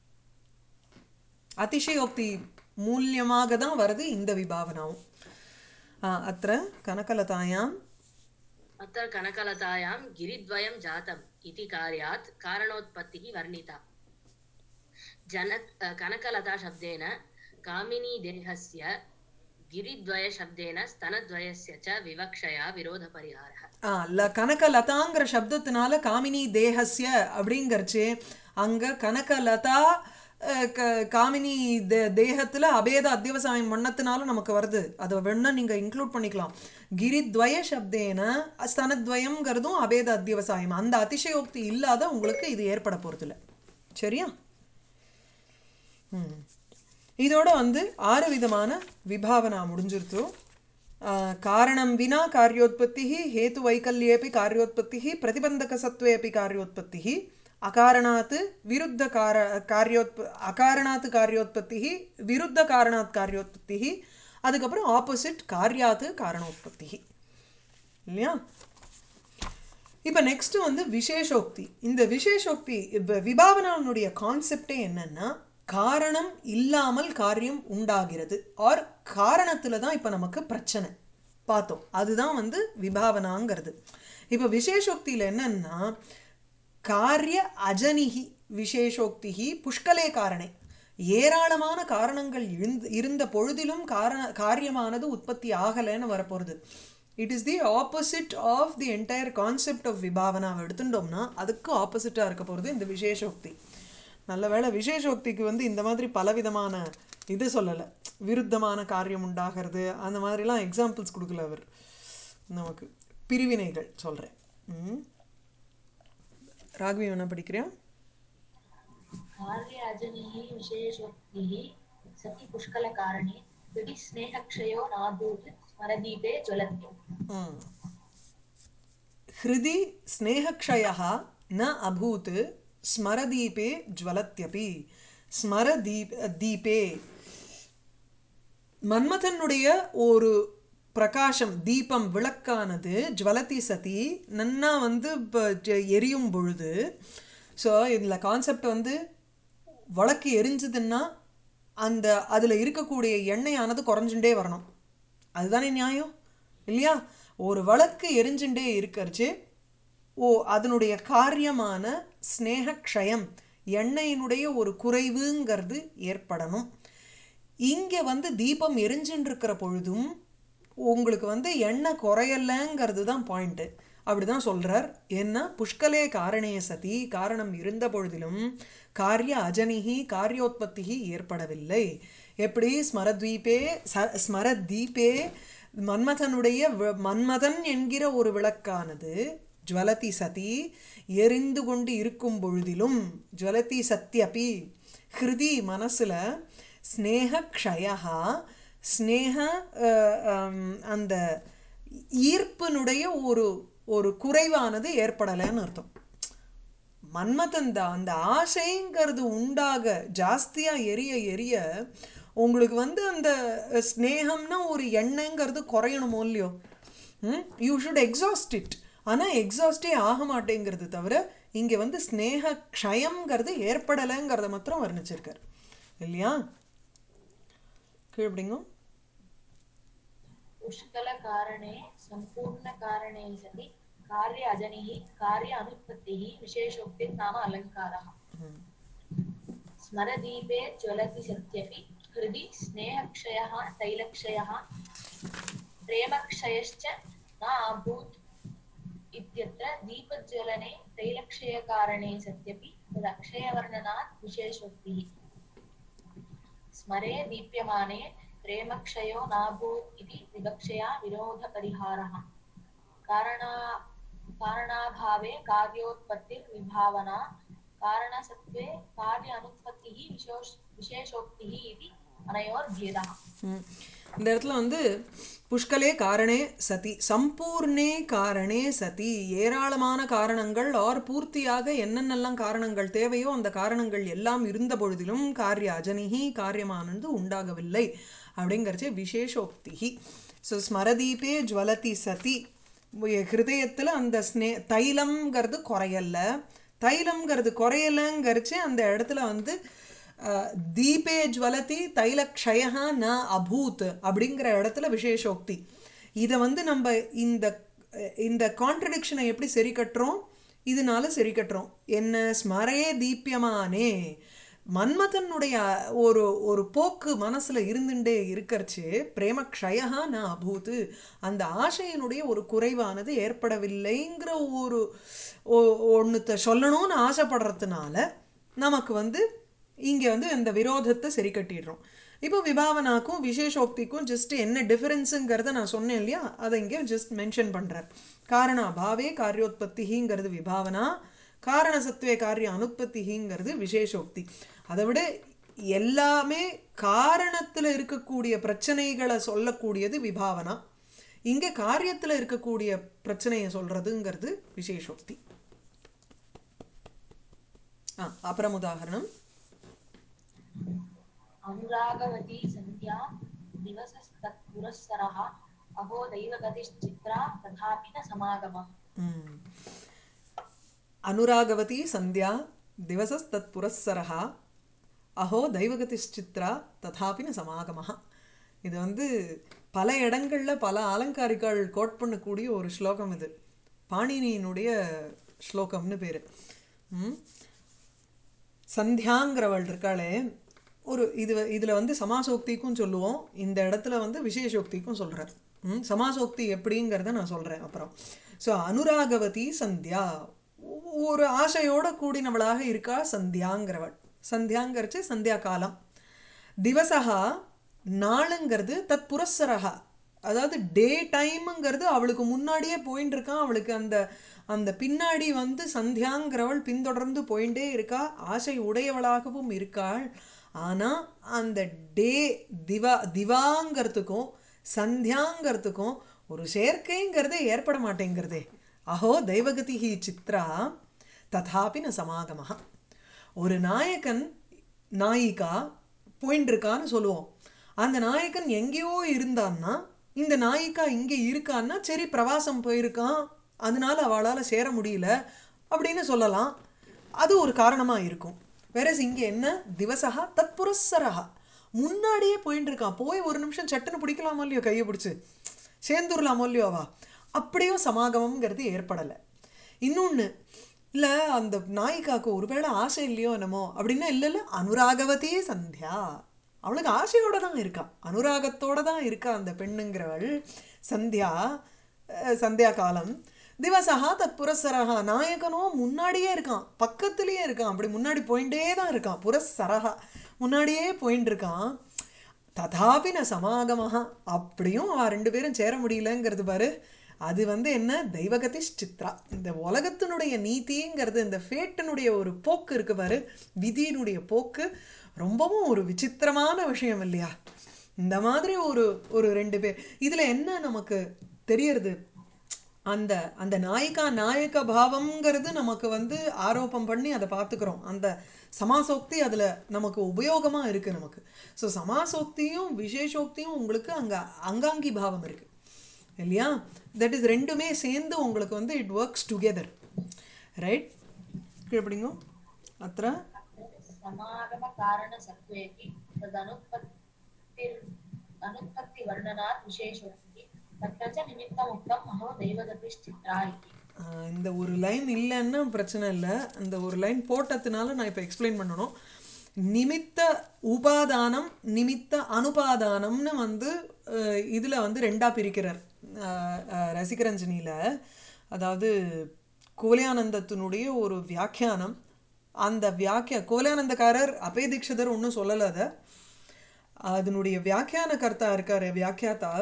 அதிசயோக்தி மூல்யமாக தான் வருது இந்த விபாவனாவும் ஆஹ், அत्र கனகலதாயாம் अत्र कनकलतायां गिरिद्वयं जातम् इति कार्यात् कारणोत्पत्तिः वर्णिता जन कनकलताशब्देन कामिनी देहस्य गिरिद्वयशब्देन स्तनद्वयस्य च विवक्षया विरोधपरिहारः ஆ, ல கனகலதாங்கிற சப்தத்தினால காமினி தேகஸ்ய அப்படிங்கறச்சே அங்க கனகலதா அஹ், க- காமினி தே தேகத்துல அபேத அத்தியவசாயம் பண்ணத்தினால நமக்கு வருது அதை வேணா நீங்க இன்க்ளூட் பண்ணிக்கலாம் கிரித்வய சப்தேன ஸ்தனத்வயம்ங்கிறதும் அபேத அத்தியவசாயம் அந்த அதிசயோக்தி இல்லாத உங்களுக்கு இது ஏற்பட போறதில்ல சரியா ம். இதோட வந்து ஆறு விதமான விபாவனா முடிஞ்சிருத்து ஆஹ், காரணம் வினா காரியோத்பத்தி ஹேத்து வைக்கல்யேபி காரியோத்பத்தி பிரதிபந்தகசத்வே अपि காரியோத்பத்தி அகாரணாத் விருத்த கார காரியோத்ப அகாரணாத் காரியோத்பத்தி விருத்த காரணாத் காரியோத்பத்தி அதுக்கப்புறம் ஆப்போசிட் காரியாத்து காரணோத்பத்தி இல்லையா இப்போ நெக்ஸ்ட் வந்து விசேஷோக்தி இந்த விசேஷோக்தி இப்போ விபாவனாவுடைய கான்செப்டே என்னன்னா காரணம் இல்லாமல் காரியம் உண்டாகிறது ஆர் காரணத்துல தான் இப்போ நமக்கு பிரச்சனை பார்த்தோம் அதுதான் வந்து விபாவனாங்கிறது இப்போ விசேஷோக்தியில் என்னன்னா காரிய அஜனிகி விசேஷோக்திகி புஷ்கலே காரணே ஏராளமான காரணங்கள் இருந்த இருந்த பொழுதிலும் காரண காரியமானது உற்பத்தி ஆகலைன்னு வரப்போகிறது it is the opposite of the entire concept of விபாவனாவை எடுத்துட்டோம்னா அதுக்கு ஆப்போசிட்டாக இருக்க போகிறது இந்த விசேஷோக்தி நல்ல வேளை விசேஷோக்திக்கு வந்து இந்த மாதிரி பலவிதமான இது சொல்லலை விருத்தமான காரியம் உண்டாகிறது அந்த மாதிரிலாம் எக்ஸாம்பிள்ஸ் கொடுக்கல அவர் நமக்கு பிரிவினைகள் சொல்கிறேன் ராகவி என்ன படிக்கிறியா कार्य अजनिः विशेषोक्तिः सति पुष्कलकारणे यदि स्नेहक्षयो नाभूत् स्मरदीपे ज्वलति ம். ஹிருதி ஸ்னேகக்ஷயः ந அபூத் ஸ்மரதீபே ஜுவலத்யபி ஸ்மரதீப் தீபே மன்மதனுடைய ஒரு பிரகாசம் தீபம் விளக்கானது ஜுவலதி சதி நன்னா வந்து இப்ப ஜ- எரியும் பொழுது ஸோ இதில் கான்செப்ட் வந்து விளக்கு எரிஞ்சுதுன்னா அந்த அதில் இருக்கக்கூடிய எண்ணெயானது குறைஞ்சுட்டே வரணும் அதுதானே நியாயம் இல்லையா ஒரு விளக்கு எரிஞ்சுட்டே இருக்கறச்சு ஓ அதனுடைய காரியமான ஸ்னேக க்ஷயம் எண்ணெயினுடைய ஒரு குறைவுங்கிறது ஏற்படணும் இங்கே வந்து தீபம் எரிஞ்சுட்டு இருக்கிற பொழுதும் உங்களுக்கு வந்து எண்ணெய் குறையலைங்கிறது தான் பாயிண்ட்டு அப்படி தான் சொல்கிறார் ஏன்னா புஷ்கலே காரணே சதி காரணம் இருந்த பொழுதிலும் காரிய அஜனிகி காரியோத்பத்திகி ஏற்படவில்லை எப்படி ஸ்மரத்வீபே ச ஸ்மரதீபே மன்மதனுடைய வி- மன்மதன் என்கிற ஒரு விளக்கானது ஜுவலதி சதி எரிந்து கொண்டு இருக்கும் பொழுதிலும் ஜுவலதி சத்யபி ஹிருதி மனசுல ஸ்னேக க்ஷயா ஸ்னேக அஹ், ஹம், அந்த ஈர்ப்பினுடைய ஒரு ஒரு குறைவானது ஏற்படலைன்னு அர்த்தம் மன்மதன் தான் அந்த ஆசைங்கிறது உண்டாக ஜாஸ்தியா எரிய எரிய உங்களுக்கு வந்து அந்த ஸ்னேகம்னா ஒரு எண்ணெய்ங்கிறது குறையணுமோ இல்லையோ யூ ஷுட் எக்ஸாஸ்ட் இட் ஆனால் எக்ஸாஸ்டே ஆக மாட்டேங்கிறது தவிர இங்கே வந்து ஸ்னேக க்ஷயம்ங்கிறது ஏற்படலைங்கிறத மாத்திரம் வர்ணிச்சிருக்கார் இல்லையா கீழ்படிங்க पुष्कलकारणे सम्पूर्णकारणे सति कार्य अजनिः कार्य अनुत्पत्तिः विशेषोक्तिर्नाम अलङ्कारः स्मरदीपे ज्वलति सत्यपि हृदि स्नेहक्षयः तैलक्षयः प्रेमक्षयश्च न अभूत् इत्यत्र दीपज्वलने तैलक्षयकारणे सत्यपि तदक्षयवर्णनात् विशेषोक्तिः स्मरे दीप्यमाने प्रेमक्षयो नाभूत् इति विवक्षया विरोधपरिहारः कारणा कारणाभावे कार्योत्पत्तिर्विभावना कारणसत्त्वे कार्य अनुत्पत्तिः विशोष विशेषोक्तिः इति अनयोर्भेदः ம். இந்த இடத்துல வந்து புஷ்கலே காரணே சதி சம்பூர்ணே காரணே சதி ஏராளமான காரணங்கள் ஆர் பூர்த்தியாக என்னென்னலாம் காரணங்கள் தேவையோ அந்த காரணங்கள் எல்லாம் இருந்த பொழுதிலும் காரிய அஜனிகி காரியமானது உண்டாகவில்லை அப்படிங்கிறச்சு விசேஷோக்திகி ஸோ ஸ்மரதீபே ஜுவலதி சதி ஹிருதயத்தில் அந்த ஸ்னே தைலம்ங்கிறது குறையல தைலம்ங்கிறது குறையலைங்கிறச்சு அந்த இடத்துல வந்து அஹ், தீபே ஜுவலதி தைலக்ஷயா ந அபூத் அப்படிங்கிற இடத்துல விசேஷோக்தி இதை வந்து நம்ம இந்த அஹ், இந்த கான்ட்ரடிக்ஷனை எப்படி சரி கட்டுறோம் இதனால சரி கட்டுறோம் என்ன ஸ்மரே தீப்யமானே மன்மதனுடைய ஒரு ஒரு போக்கு மனசுல இருந்துட்டே இருக்கறச்சு பிரேமக்ஷயா ந அபூத்து அந்த ஆசையினுடைய ஒரு குறைவானது ஏற்படவில்லைங்கிற ஒரு ஒன்றுத்த சொல்லணும்னு ஆசைப்படுறதுனால நமக்கு வந்து இங்கே வந்து இந்த விரோதத்தை சரி கட்டிடுறோம் இப்போ விபாவனாக்கும் விசேஷோக்திக்கும் ஜஸ்ட் என்ன டிஃபரன்ஸுங்கிறத நான் சொன்னேன் இல்லையா அதை இங்கே ஜஸ்ட் மென்ஷன் பண்ணுறேன் காரண அபாவே காரியோத்பத்திங்கிறது விபாவனா காரண சத்துவே காரிய அனுத்பத்திங்கிறது விசேஷோக்தி அதை விட எல்லாமே காரணத்தில் இருக்கக்கூடிய பிரச்சனைகளை சொல்லக்கூடியது விபாவனா இங்கே காரியத்தில் இருக்கக்கூடிய பிரச்சனையை சொல்றதுங்கிறது விசேஷோக்தி ஆ அப்புறம் உதாரணம் अनुरागवती सन्ध्या दिवसस्तत्र पुरःसरः अहो दैवगतिश्चित्रा तथापि न समागमः ம். அனுராகவதி சந்தியா திவசஸ்தத்புரஸ்ஸரः அஹோ தெய்வகதிஷ்சித்ரா ததாபி ந சமாகமः இது வந்து பல இடங்கள்ல பல அலங்காரிகள் கோட் பண்ணக்கூடிய ஒரு ஸ்லோகம் இது பாணினியினுடைய ஸ்லோகம்னு பேரு ம் சந்தியாங்கிறவள் இருக்காளே ஒரு இது இதில் வந்து சமாசோக்திக்கும் சொல்லுவோம் இந்த இடத்துல வந்து விசேஷோக்திக்கும் சொல்கிறார் ம் சமாசோக்தி எப்படிங்கிறத நான் சொல்கிறேன் அப்புறம் ஸோ அனுராகவதி சந்தியா ஒ- ஒரு ஆசையோட கூடினவளாக இருக்கா சந்தியாங்கிறவள் சந்தியாங்கிறச்சு சந்தியா காலம் திவசகா நாளுங்கிறது தத் புரஸ்ஸரகா அதாவது டே டைமுங்கிறது அவளுக்கு முன்னாடியே போயின்னு இருக்கான் அவளுக்கு அந்த அந்த பின்னாடி வந்து சந்தியாங்கிறவள் பின்தொடர்ந்து போயிட்டே இருக்கா ஆசை உடையவளாகவும் இருக்காள் ஆனால் அந்த டே திவா திவாங்கிறதுக்கும் சந்தியாங்கிறதுக்கும் ஒரு சேர்க்கைங்கிறதே ஏற்பட மாட்டேங்கிறதே அஹோ தெய்வகதிஹி சித்ரா ததாபி ந சமாகமஹா ஒரு நாயகன் நாயிகா போயின்னு இருக்கான்னு சொல்லுவோம் அந்த நாயகன் எங்கேயோ இருந்தான்னா இந்த நாயிகா இங்கே இருக்கான்னா சரி பிரவாசம் போயிருக்கான் அதனால அவளால் சேர முடியல அப்படின்னு சொல்லலாம் அது ஒரு காரணமாக இருக்கும் வேற இங்கே என்ன திவசகா தத்புரஸ்ஸரகா முன்னாடியே போயின்னு இருக்கான் போய் ஒரு நிமிஷம் சட்டுன்னு பிடிக்கலாமோ இல்லையோ கையை பிடிச்சி சேர்ந்துடலாமோ இல்லையோ அவா அப்படியும் சமாகமம்ங்கிறது ஏற்படலை இன்னொன்று இல்லை அந்த நாயிகாக்கு ஒருவேளை ஆசை இல்லையோ என்னமோ அப்படின்னா இல்லை இல்லை அனுராகவதி சந்தியா அவளுக்கு ஆசையோட தான் இருக்கா அனுராகத்தோட தான் இருக்கா அந்த பெண்ணுங்கிறவள் சந்தியா அஹ், சந்தியா காலம் திவசகா தத் புரஸ்ஸரகா நாயகனும் முன்னாடியே இருக்கான் பக்கத்துலேயே இருக்கான் அப்படி முன்னாடி போயிட்டே தான் இருக்கான் புரஸ்ஸரகா முன்னாடியே போயின்னு இருக்கான் ததாபி ந சமாகமஹா அப்படியும் அவ ரெண்டு பேரும் சேர முடியலங்கிறது பாரு அது வந்து என்ன தெய்வகதி சித்ரா இந்த உலகத்தினுடைய நீதிங்கிறது இந்த ஃபேட்டினுடைய ஒரு போக்கு இருக்கு பாரு விதியினுடைய போக்கு ரொம்பவும் ஒரு விசித்திரமான விஷயம் இல்லையா இந்த மாதிரி ஒரு ஒரு ரெண்டு பேர் இதில் என்ன நமக்கு தெரியறது அந்த அந்த நாயிகா நாயக பாவம்ங்கிறது நமக்கு வந்து ஆரோப்பம் பண்ணி அதை பார்த்துக்கிறோம் அந்த சமாசோக்தி அதில் நமக்கு உபயோகமாக இருக்குது நமக்கு ஸோ சமாசோக்தியும் விசேஷோக்தியும் உங்களுக்கு அங்கே அங்காங்கி பாவம் இருக்குது இல்லையா தட் இஸ் ரெண்டுமே சேர்ந்து உங்களுக்கு வந்து இட் ஒர்க்ஸ் டுகெதர் ரைட் எப்படிங்க அത്ര समागमकारणसत्त्वेऽपि तदनुत्पत्तिर् अनुत्पत्तिवर्णनात् विशेषोक्तिः तत्र च निमित्तमुक्तम् अहो दैवगतिश्चित्रा इति ஆஹ் இந்த ஒரு லைன் இல்லைன்னா பிரச்சனை இல்லை அந்த ஒரு லைன் போட்டதுனால நான் இப்போ எக்ஸ்பிளைன் பண்ணணும் நிமித்த உபாதானம் நிமித்த அனுபாதானம்னு வந்து இதில் வந்து ரெண்டாக பிரிக்கிறார் ஆஹ் ஆஹ் ரசிகரஞ்சனியில் அதாவது கோலியானந்தத்தினுடைய ஒரு வியாக்கியானம் அந்த வியாக்கிய கோலியானந்தக்காரர் அபய தீட்சிதர் ஒன்றும் சொல்லலை அதை அதனுடைய வியாக்கியான கர்த்தா இருக்கார் வியாக்கியாத்தா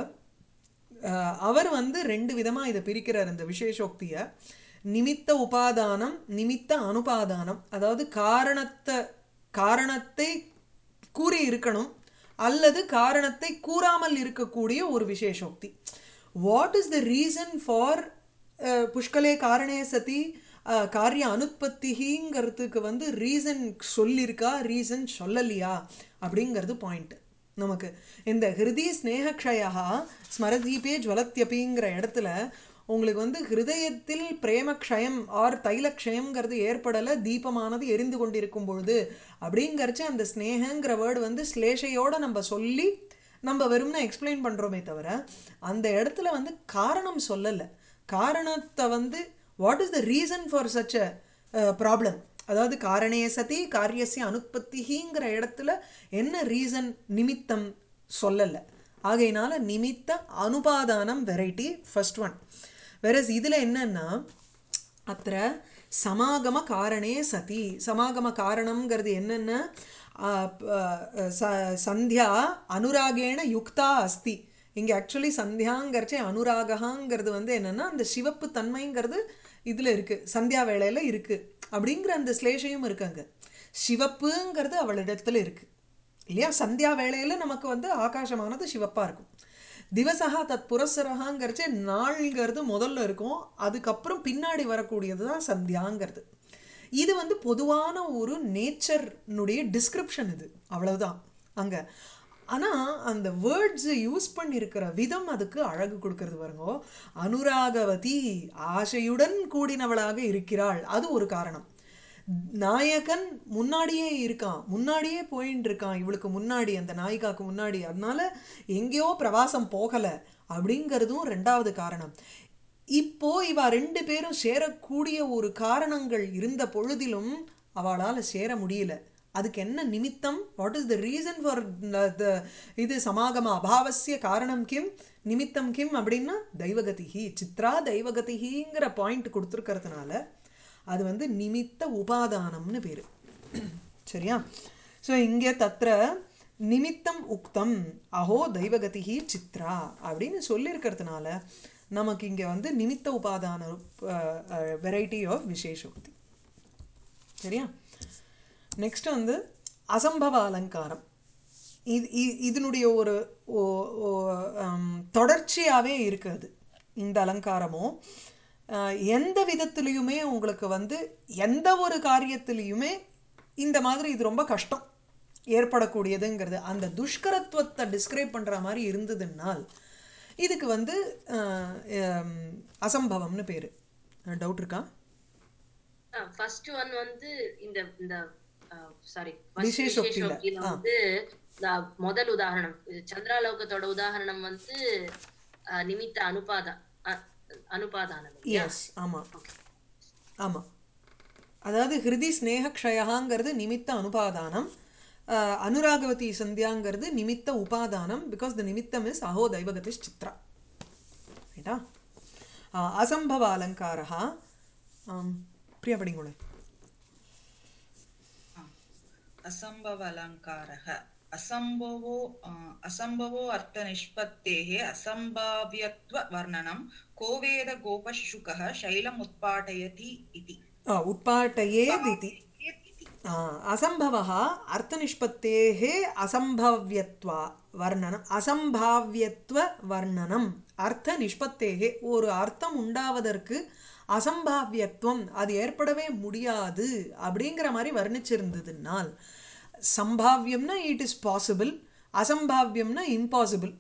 அஹ் அவர் வந்து ரெண்டு விதமாக இதை பிரிக்கிறார் இந்த விசேஷோக்தியை நிமித்த உபாதானம் நிமித்த அனுபாதானம் அதாவது காரணத்தை காரணத்தை கூறி இருக்கணும் அல்லது காரணத்தை கூறாமல் இருக்கக்கூடிய ஒரு விசேஷோக்தி what is the reason for புஷ்கலே காரணே சதி அஹ், காரிய அனுத்பத்திங்கிறதுக்கு வந்து ரீசன் சொல்லியிருக்கா ரீசன் சொல்லலையா அப்படிங்கிறது பாயிண்ட் நமக்கு இந்த ஹிருதி ஸ்னேகக்ஷயா ஸ்மரதீபே ஜுவலத்யபிங்கிற இடத்துல உங்களுக்கு வந்து ஹிருதயத்தில் பிரேமக்ஷயம் ஆர் தைலக்ஷயம்ங்கிறது ஏற்படலை தீபமானது எரிந்து கொண்டிருக்கும் பொழுது அப்படிங்கிறச்சு அந்த ஸ்னேகங்கிற வேர்டு வந்து ஸ்லேஷையோட நம்ம சொல்லி நம்ம வெறும்னா எக்ஸ்பிளைன் பண்ணுறோமே தவிர அந்த இடத்துல வந்து காரணம் சொல்லலை காரணத்தை வந்து what is the reason for such a problem அதாவது காரணே சதி காரியசிய அனுப்பத்திங்கிற இடத்துல என்ன ரீசன் நிமித்தம் சொல்லலை ஆகையினால நிமித்த அனுபாதானம் வெரைட்டி ஃபர்ஸ்ட் ஒன் வெரஸ் இதில் என்னன்னா அத்த சமாகம காரணே சதி சமாகம காரணம்ங்கிறது என்னென்ன ஆ, ப- ச- சந்தியா அனுராகேண யுக்தா அஸ்தி இங்கே ஆக்சுவலி சந்தியாங்கிறச்சே அனுராகங்கிறது வந்து என்னென்னா அந்த சிவப்பு தன்மைங்கிறது இதில் இருக்குது சந்தியா வேளையில் இருக்குது அப்படிங்கிற அந்த ஸ்லேஷையும் இருக்கு அங்கே சிவப்புங்கிறது அவளிடத்துல இருக்குது இல்லையா சந்தியா வேளையில் நமக்கு வந்து ஆகாசமானது சிவப்பாக இருக்கும் திவசகா தத் புரஸ்ஸரகாங்கிறச்சே நாள்ங்கிறது முதல்ல இருக்கும் அதுக்கப்புறம் பின்னாடி வரக்கூடியது தான் சந்தியாங்கிறது இது வந்து பொதுவான ஒரு நேச்சர்னுடைய டிஸ்கிரிப்ஷன் இது அவ்வளவுதான் அங்கே ஆனா அந்த வேர்ட்ஸை யூஸ் பண்ணியிருக்கிற விதம் அதுக்கு அழகு கொடுக்கறது பாருங்க அனுராகவதி ஆசையுடன் கூடினவளாக இருக்கிறாள் அது ஒரு காரணம் நாயகன் முன்னாடியே இருக்கான் முன்னாடியே போயின்னு இருக்கான் இவளுக்கு முன்னாடி அந்த நாயிகாக்கு முன்னாடி அதனால எங்கேயோ பிரவாசம் போகல அப்படிங்கிறதும் ரெண்டாவது காரணம் இப்போ இவ ரெண்டு பேரும் சேரக்கூடிய ஒரு காரணங்கள் இருந்த பொழுதிலும் அவளால சேர முடியல அதுக்கு என்ன நிமித்தம் what is the reason for the இது சமாகம அபாவசிய காரணம் கிம் நிமித்தம் கிம் அப்படின்னா தெய்வகதிகி சித்ரா தெய்வகதிகிங்கிற பாயிண்ட் கொடுத்துருக்கறதுனால அது வந்து நிமித்த உபாதானம்னு பேரு சரியா ஸோ இங்கே தத்ர நிமித்தம் உக்தம் அஹோ தெய்வகதிகி சித்ரா அப்படின்னு சொல்லியிருக்கிறதுனால நமக்கு இங்கே வந்து நிமித்த உபாதான வெரைட்டி ஆஃப் விசேஷோக்தி சரியா நெக்ஸ்ட் வந்து அசம்பவ அலங்காரம் இது இ- இதனுடைய ஒரு ஓ- ஓ- ஆம், தொடர்ச்சியாவே இருக்குது இந்த அலங்காரமும் அஹ், எந்த விதத்துலேயுமே உங்களுக்கு வந்து எந்த ஒரு காரியத்திலையுமே இந்த மாதிரி இது ரொம்ப கஷ்டம் ஏற்படக்கூடியதுங்கிறது அந்த துஷ்கரத்துவத்தை டிஸ்கிரைப் பண்ற மாதிரி இருந்ததுன்னால் இதுக்கு வந்து அஹ், ஹம், அசம்பவம்னு பேரு டவுட் இருக்கா ஃபர்ஸ்ட் ஒன் வந்து இந்த இந்த சாரி விசேஷோக்தியில, ஆ. வந்து நான் முதல் உதாரணம் இது சந்திராலோகத்தோட உதாரணம் வந்து அஹ், நிமித்த அனுபாதா அ- அனுபாதானம் இல்லையா? எஸ் ஆமாம் ஆமாம் அதாவது ஹிருதி ஸ்னேகக்ஷயாங்கிறது நிமித்த அனுபாதானம் அஹ், அனுராகவதி சந்தியாங்கிறது நிமித்த உபாதானம் பிகாஸ் த நிமித்தம் இஸ் அஹோ தெய்வகதிஷ் சித்ரா ரைட்டா அஹ், அசம்பவ அலங்காரா பிரியா படிங்களேன் असम्भव अलङ्कारः असम्भवो अ, असम्भवो अर्थनिष्पत्तेः असम्भाव्यत्ववर्णनं को वेद गोपशिशुकः शैलम् उत्पाटयति इति अ, उत्पाटयेदिति आ, असम्भवः अर्थनिष्पत्तेः असम्भाव्यत्वा வர்ணனம் அசம்பாவியத்துவ வர்ணனம் அர்த்த நிஷ்பத்தேகே ஒரு அர்த்தம் உண்டாவதற்கு அசம்பாவியத்துவம் அது ஏற்படவே முடியாது அப்படிங்கிற மாதிரி வர்ணிச்சிருந்ததுனால் சம்பாவியம்னா இட் இஸ் பாசிபிள் அசம்பாவியம்னா இம்பாசிபிள்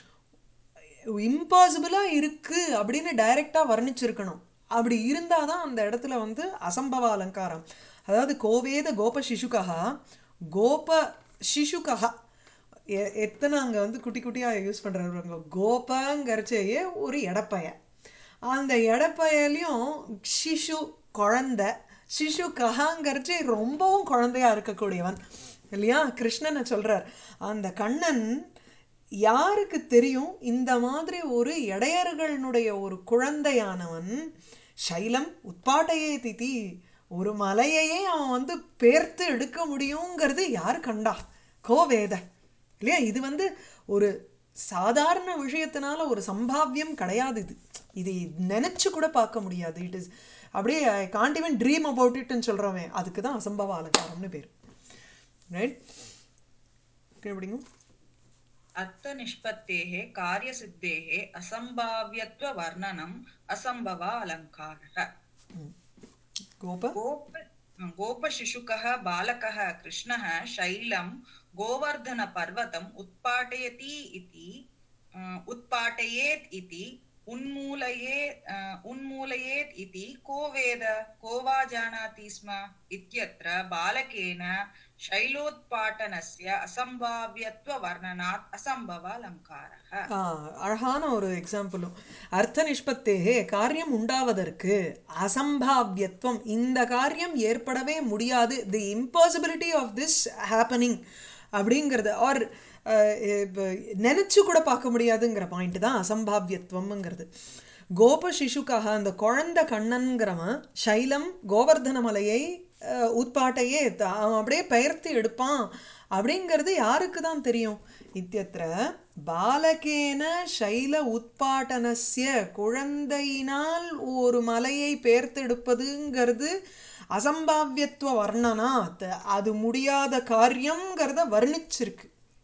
இம்பாசிபிளாக இருக்கு அப்படின்னு டைரெக்டாக வர்ணிச்சிருக்கணும் அப்படி இருந்தால் தான் அந்த இடத்துல வந்து அசம்பவ அலங்காரம் அதாவது கோவேத கோப சிசுகா கோப சிசுகா எ எத்தனை அங்கே வந்து குட்டி குட்டியாக யூஸ் பண்ணுறாங்க கோபங்கிறச்சேயே ஒரு எடப்பைய அந்த எடப்பையிலையும் சிசு குழந்தை சிசு கஹாங்கிறச்சு ரொம்பவும் குழந்தையா இருக்கக்கூடியவன் இல்லையா கிருஷ்ணனை சொல்றார் அந்த கண்ணன் யாருக்கு தெரியும் இந்த மாதிரி ஒரு இடையர்களுடைய ஒரு குழந்தையானவன் சைலம் உட்பாட்டையே திதி ஒரு மலையையே அவன் வந்து பேர்த்து எடுக்க முடியுங்கிறது யார் கண்டா கோவேத இல்லையா இது வந்து ஒரு சாதாரண விஷயத்தினால ஒரு சம்பாவியம் கிடையாது இது இது நினைச்சு கூட பார்க்க முடியாது இட் இஸ் அப்படியே I can't even dream about இட்னு சொல்கிறோமே அதுக்கு தான் அசம்பவ அலங்காரம்னு பேர் ரைட் எப்படிங்க अर्थनिष्पत्तेः कार्यसिद्धेः असम्भाव्यत्ववर्णनम् असम्भव अलङ्कारः கோப गोप गोपशिशुकः बालकः कृष्णः शैलं गोवर्धनपर्वतम् उत्पाटयति इति अ, उत्पाटयेत् इति उन्मूलये अ, उन्मूलयेत् इति को वेद को वा जानाति स्म इत्यत्र बालकेन शैलोत्पाटनस्य असम्भाव्यत्ववर्णनात् असम्भव अलङ्कारः ஆ, அழகான ஒரு எக்ஸாம்பிளும் அர்த்த நிஷ்பத்தேகே காரியம் உண்டாவதற்கு அசம்பாவியத்துவம் இந்த காரியம் ஏற்படவே முடியாது the impossibility of this happening அப்படிங்கிறது ஆர் நினச்சி கூட பார்க்க முடியாதுங்கிற பாயிண்ட் தான் அசம்பாவியத்துவம்ங்கிறது கோப சிசுக்காக அந்த குழந்தை கண்ணன்கிறவன் சைலம் கோவர்தன மலையை அஹ், உட்பாட்டையே த- அவன் அப்படியே பெயர்த்து எடுப்பான் அப்படிங்கிறது யாருக்கு தான் தெரியும் இத்தியத்திர பாலகேன சைல உட்பாட்டனஸ்ய குழந்தையினால் ஒரு மலையை பெயர்த்தெடுப்பதுங்கிறது அசம்பாவியத்துவ வர்ணனாத் அது முடியாத காரியம்ங்கிறத வர்ணிச்சிருக்கு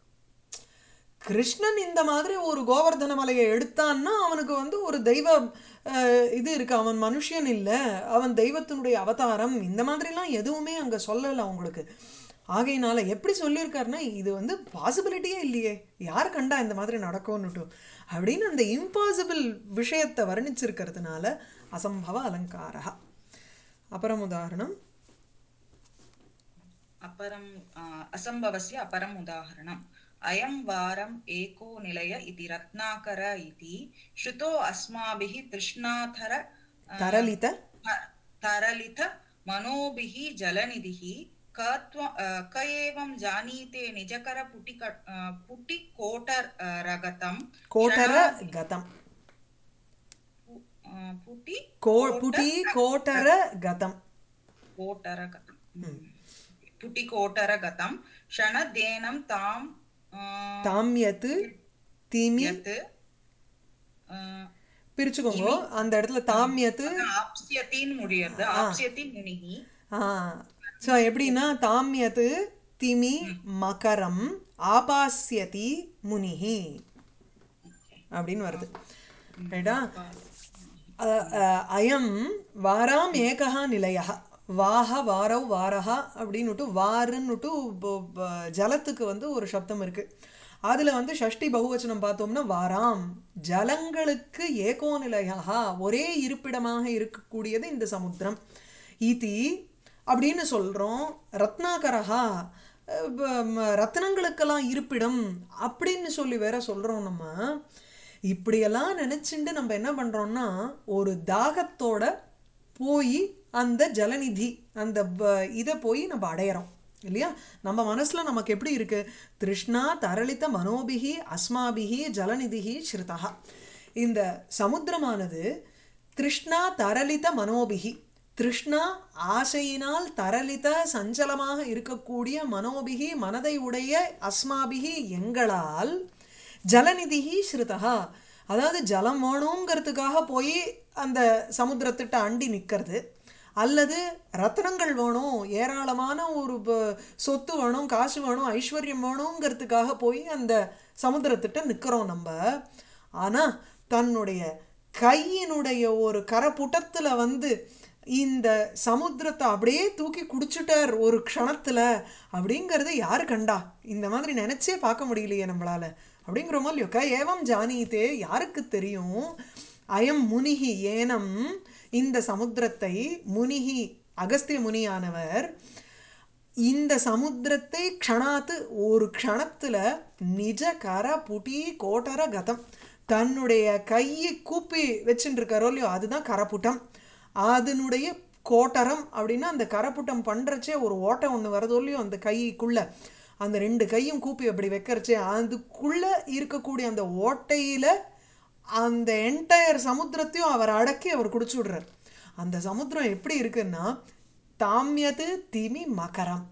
கிருஷ்ணன் இந்த மாதிரி ஒரு கோவர்தன மலையை எடுத்தான்னா அவனுக்கு வந்து ஒரு தெய்வ அஹ், இது இருக்கு அவன் மனுஷன் இல்லை அவன் தெய்வத்தினுடைய அவதாரம் இந்த மாதிரிலாம் எதுவுமே அங்கே சொல்லலை உங்களுக்கு ஆகையினால எப்படி சொல்லியிருக்காருன்னா இது வந்து பாசிபிலிட்டியே இல்லையே யார் கண்டா இந்த மாதிரி நடக்கும்னுட்டு அப்படின்னு அந்த இம்பாசிபிள் விஷயத்தை வர்ணிச்சிருக்கிறதுனால அசம்பவ அலங்காரா அப்புறம் உதாரணம் अपरम् आ, असम्भवस्य अपरम् उदाहरणम् अयं वारम् एको निलय इति रत्नाकर इति श्रुतो अस्माभिः तृष्णाथर आ, தரலித त- तरलित मनोभिः जलनिधिः क त्व- आ, क एवं जानीते निजकर पुटिक आ, पुटिकोटर आ, रगतं கோட்டர क्षणा- கதம் पु- आ, पुटि கோ புட்டி கோட்டர கதம் कोटरगतम् पुटिकोटरगतं क्षणध्येनं तां आ, தாமியத்து திமி यत् आ, பிரிச்சுக்கோங்க அந்த இடத்துல தாமியத்து ஆப்ஸ்யத்தின்னு முடியறது ஆப்ஸ்யத்தி முனிகி ஆ ஸோ எப்படின்னா தாமியத்து திமி மகரம் ஆபாஸ்யதி முனிஹி அப்படின்னு வருது ரைட்டா அ- அ- அயம் வாராம் ஏகா நிலையா வாஹ வாரவ் வாரஹா அப்படின்னுட்டு வாருன்னுட்டு ப- ப- ஜலத்துக்கு வந்து ஒரு சப்தம் இருக்கு அதுல வந்து ஷஷ்டி பகுவச்சனம் பார்த்தோம்னா வாராம் ஜலங்களுக்கு ஏகோ நிலையா ஒரே இருப்பிடமாக இருக்கக்கூடியது இந்த சமுத்திரம் இதி அப்படின்னு சொல்றோம் ரத்னாகரஹா அஹ் ப- ம- ரத்னங்களுக்கெல்லாம் இருப்பிடம் அப்படின்னு சொல்லி வேற சொல்றோம் நம்ம இப்படியெல்லாம் நினைச்சுண்டு நம்ம என்ன பண்றோம்னா ஒரு தாகத்தோட போய் அந்த ஜலநிதி அந்த ப- இதை போய் நம்ம அடையறோம் இல்லையா நம்ம மனசுல நமக்கு எப்படி இருக்கு திருஷ்ணா தரளித்த மனோபிகி அஸ்மாபிகி ஜலநிதிகி ஸ்ருதா இந்த சமுத்திரமானது திருஷ்ணா தரளித்த மனோபிகி திருஷ்ணா ஆசையினால் தரளித்த சஞ்சலமாக இருக்கக்கூடிய மனோபிகி மனதை உடைய அஸ்மாபிகி எங்களால் ஜலநிதிகி ஸ்ருதா அதாவது ஜலம் வேணுங்கிறதுக்காக போய் அந்த சமுத்திரத்திட்ட அண்டி நிற்கிறது அல்லது ரத்னங்கள் வேணும் ஏராளமான ஒரு ப- சொத்து வேணும் காசு வேணும் ஐஸ்வர்யம் வேணுங்கிறதுக்காக போய் அந்த சமுத்திரத்திட்ட நிற்கிறோம் நம்ம ஆனால் தன்னுடைய கையினுடைய ஒரு கரப்புட்டத்தில் வந்து இந்த சமுத்திரத்தை அப்படியே தூக்கி குடிச்சிட்டார் ஒரு க்ஷணத்துல அப்படிங்கிறது யாரு கண்டா இந்த மாதிரி நினைச்சே பார்க்க முடியலையே நம்மளால அப்படிங்கிறோமோ இல்லையோ க ஏவம் ஜானீத்தே யாருக்கு தெரியும் அயம் முனிகி ஏனம் இந்த சமுத்திரத்தை முனிகி அகஸ்திய முனியானவர் இந்த சமுத்திரத்தை க்ஷணாத்து ஒரு க்ஷணத்துல நிஜ கர புட்டி கோட்டர கதம் தன்னுடைய கையை கூப்பி வச்சுட்டு இருக்காரோ இல்லையோ அதுதான் கரப்புட்டம் அதனுடைய கோட்டரம் அப்படின்னா அந்த கரப்புட்டம் பண்றச்சே ஒரு ஓட்டை ஒன்று வரதோ இல்லையோ அந்த கைக்குள்ள அந்த ரெண்டு கையும் கூப்பி அப்படி வைக்கிறச்சே அதுக்குள்ள இருக்கக்கூடிய அந்த ஓட்டையில அந்த என்டையர் சமுத்திரத்தையும் அவர் அடக்கி அவர் குடிச்சு விடுறார் அந்த சமுத்திரம் எப்படி இருக்குன்னா தாமியது திமி மகரம்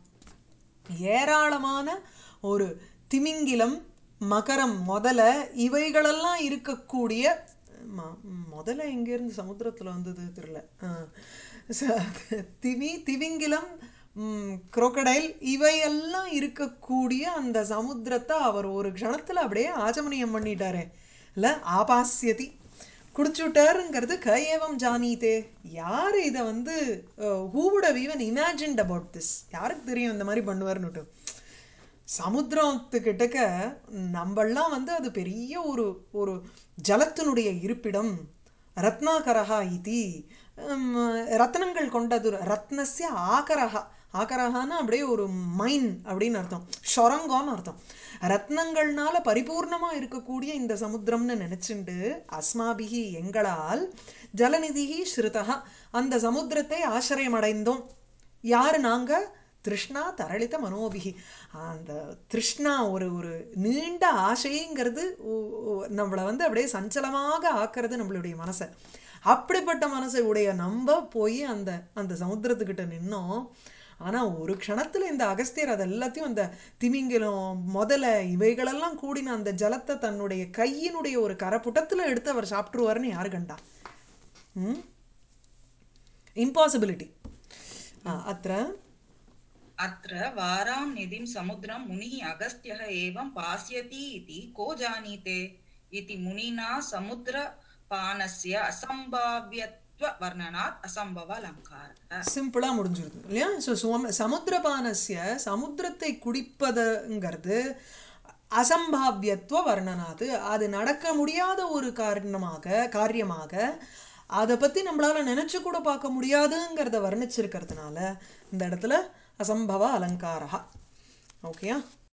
ஏராளமான ஒரு திமிங்கிலம் மகரம் முதல இவைகளெல்லாம் இருக்கக்கூடிய ம- முதல்ல எங்கேருந்து சமுத்திரத்தில் வந்தது தெரியல ஆ. ச- திமி திமிங்கிலம் குரோக்கடைல் இவையெல்லாம் இருக்கக்கூடிய அந்த சமுத்திரத்தை அவர் ஒரு க்ஷணத்தில் அப்படியே ஆச்சமனியம் பண்ணிட்டாரே இல்லை ஆபாஸ்யதி குடிச்சுட்டாருங்கிறது கையேவம் ஜானீதே யார் இதை வந்து who would have even imagined about this யாருக்கு தெரியும் இந்த மாதிரி பண்ணுவார்னுட்டு சமுத்திரத்துக்கிட்டக்க நம்மெல்லாம் வந்து அது பெரிய ஒரு ஒரு ஜலத்தினுடைய இருப்பிடம் ரத்னாகரஹா இதி உம், ரத்னங்கள் கொண்டது ரத்னஸ்ய ஆகரஹா ஆகரஹான்னா அப்படியே ஒரு மைன் அப்படின்னு அர்த்தம் ஷொரங்கோன்னு அர்த்தம் ரத்னங்கள்னால பரிபூர்ணமா இருக்கக்கூடிய இந்த சமுத்திரம்னு நினைச்சுண்டு அஸ்மாபிகி எங்களால் ஜலநிதிகி ஸ்ருதா அந்த சமுத்திரத்தை ஆசிரியம் அடைந்தோம் யாரு நாங்க திருஷ்ணா தரளித்த மனோபிகி அந்த திருஷ்ணா ஒரு ஒரு நீண்ட ஆசைங்கிறது ஒ- ஒ- நம்மளை வந்து அப்படியே சஞ்சலமாக ஆக்கிறது நம்மளுடைய மனசை அப்படிப்பட்ட மனசை உடைய நம்ம போய் அந்த அந்த சமுத்திரத்துக்கிட்ட நின்னோம் ஆனா ஒரு க்ஷணத்துல இந்த அகஸ்தியர் அது எல்லாத்தையும் அந்த திமிங்கிலம் முதல இவைகளெல்லாம் கூடின அந்த ஜலத்தை தன்னுடைய கையினுடைய ஒரு கரப்புட்டத்துல எடுத்து அவர் சாப்பிட்டுருவாருன்னு யாரு கண்டா ம் இம்பாசிபிலிட்டி அത്ര अत्र वारां निधिं समुद्रं मुनिः अगस्त्यः एवं पास्यति इति को जानीते इति मुनिना समुद्रपानस्य असम्भाव्यत्व வர்ணனாத் அசம்பவ அலங்கார சிம்பிளா முடிஞ்சிருது இல்லையா ஸோ சமுத்திரபானஸ்ய சமுத்திரத்தை குடிப்பதுங்கிறது அசம்பாவியத்துவ வர்ணனாது அது நடக்க முடியாத ஒரு காரணமாக காரியமாக அதை பத்தி நம்மளால நினைச்சு கூட பார்க்க முடியாதுங்கிறத வர்ணிச்சிருக்கிறதுனால இந்த இடத்துல அசம்பவ அலங்காரா ஓகேயா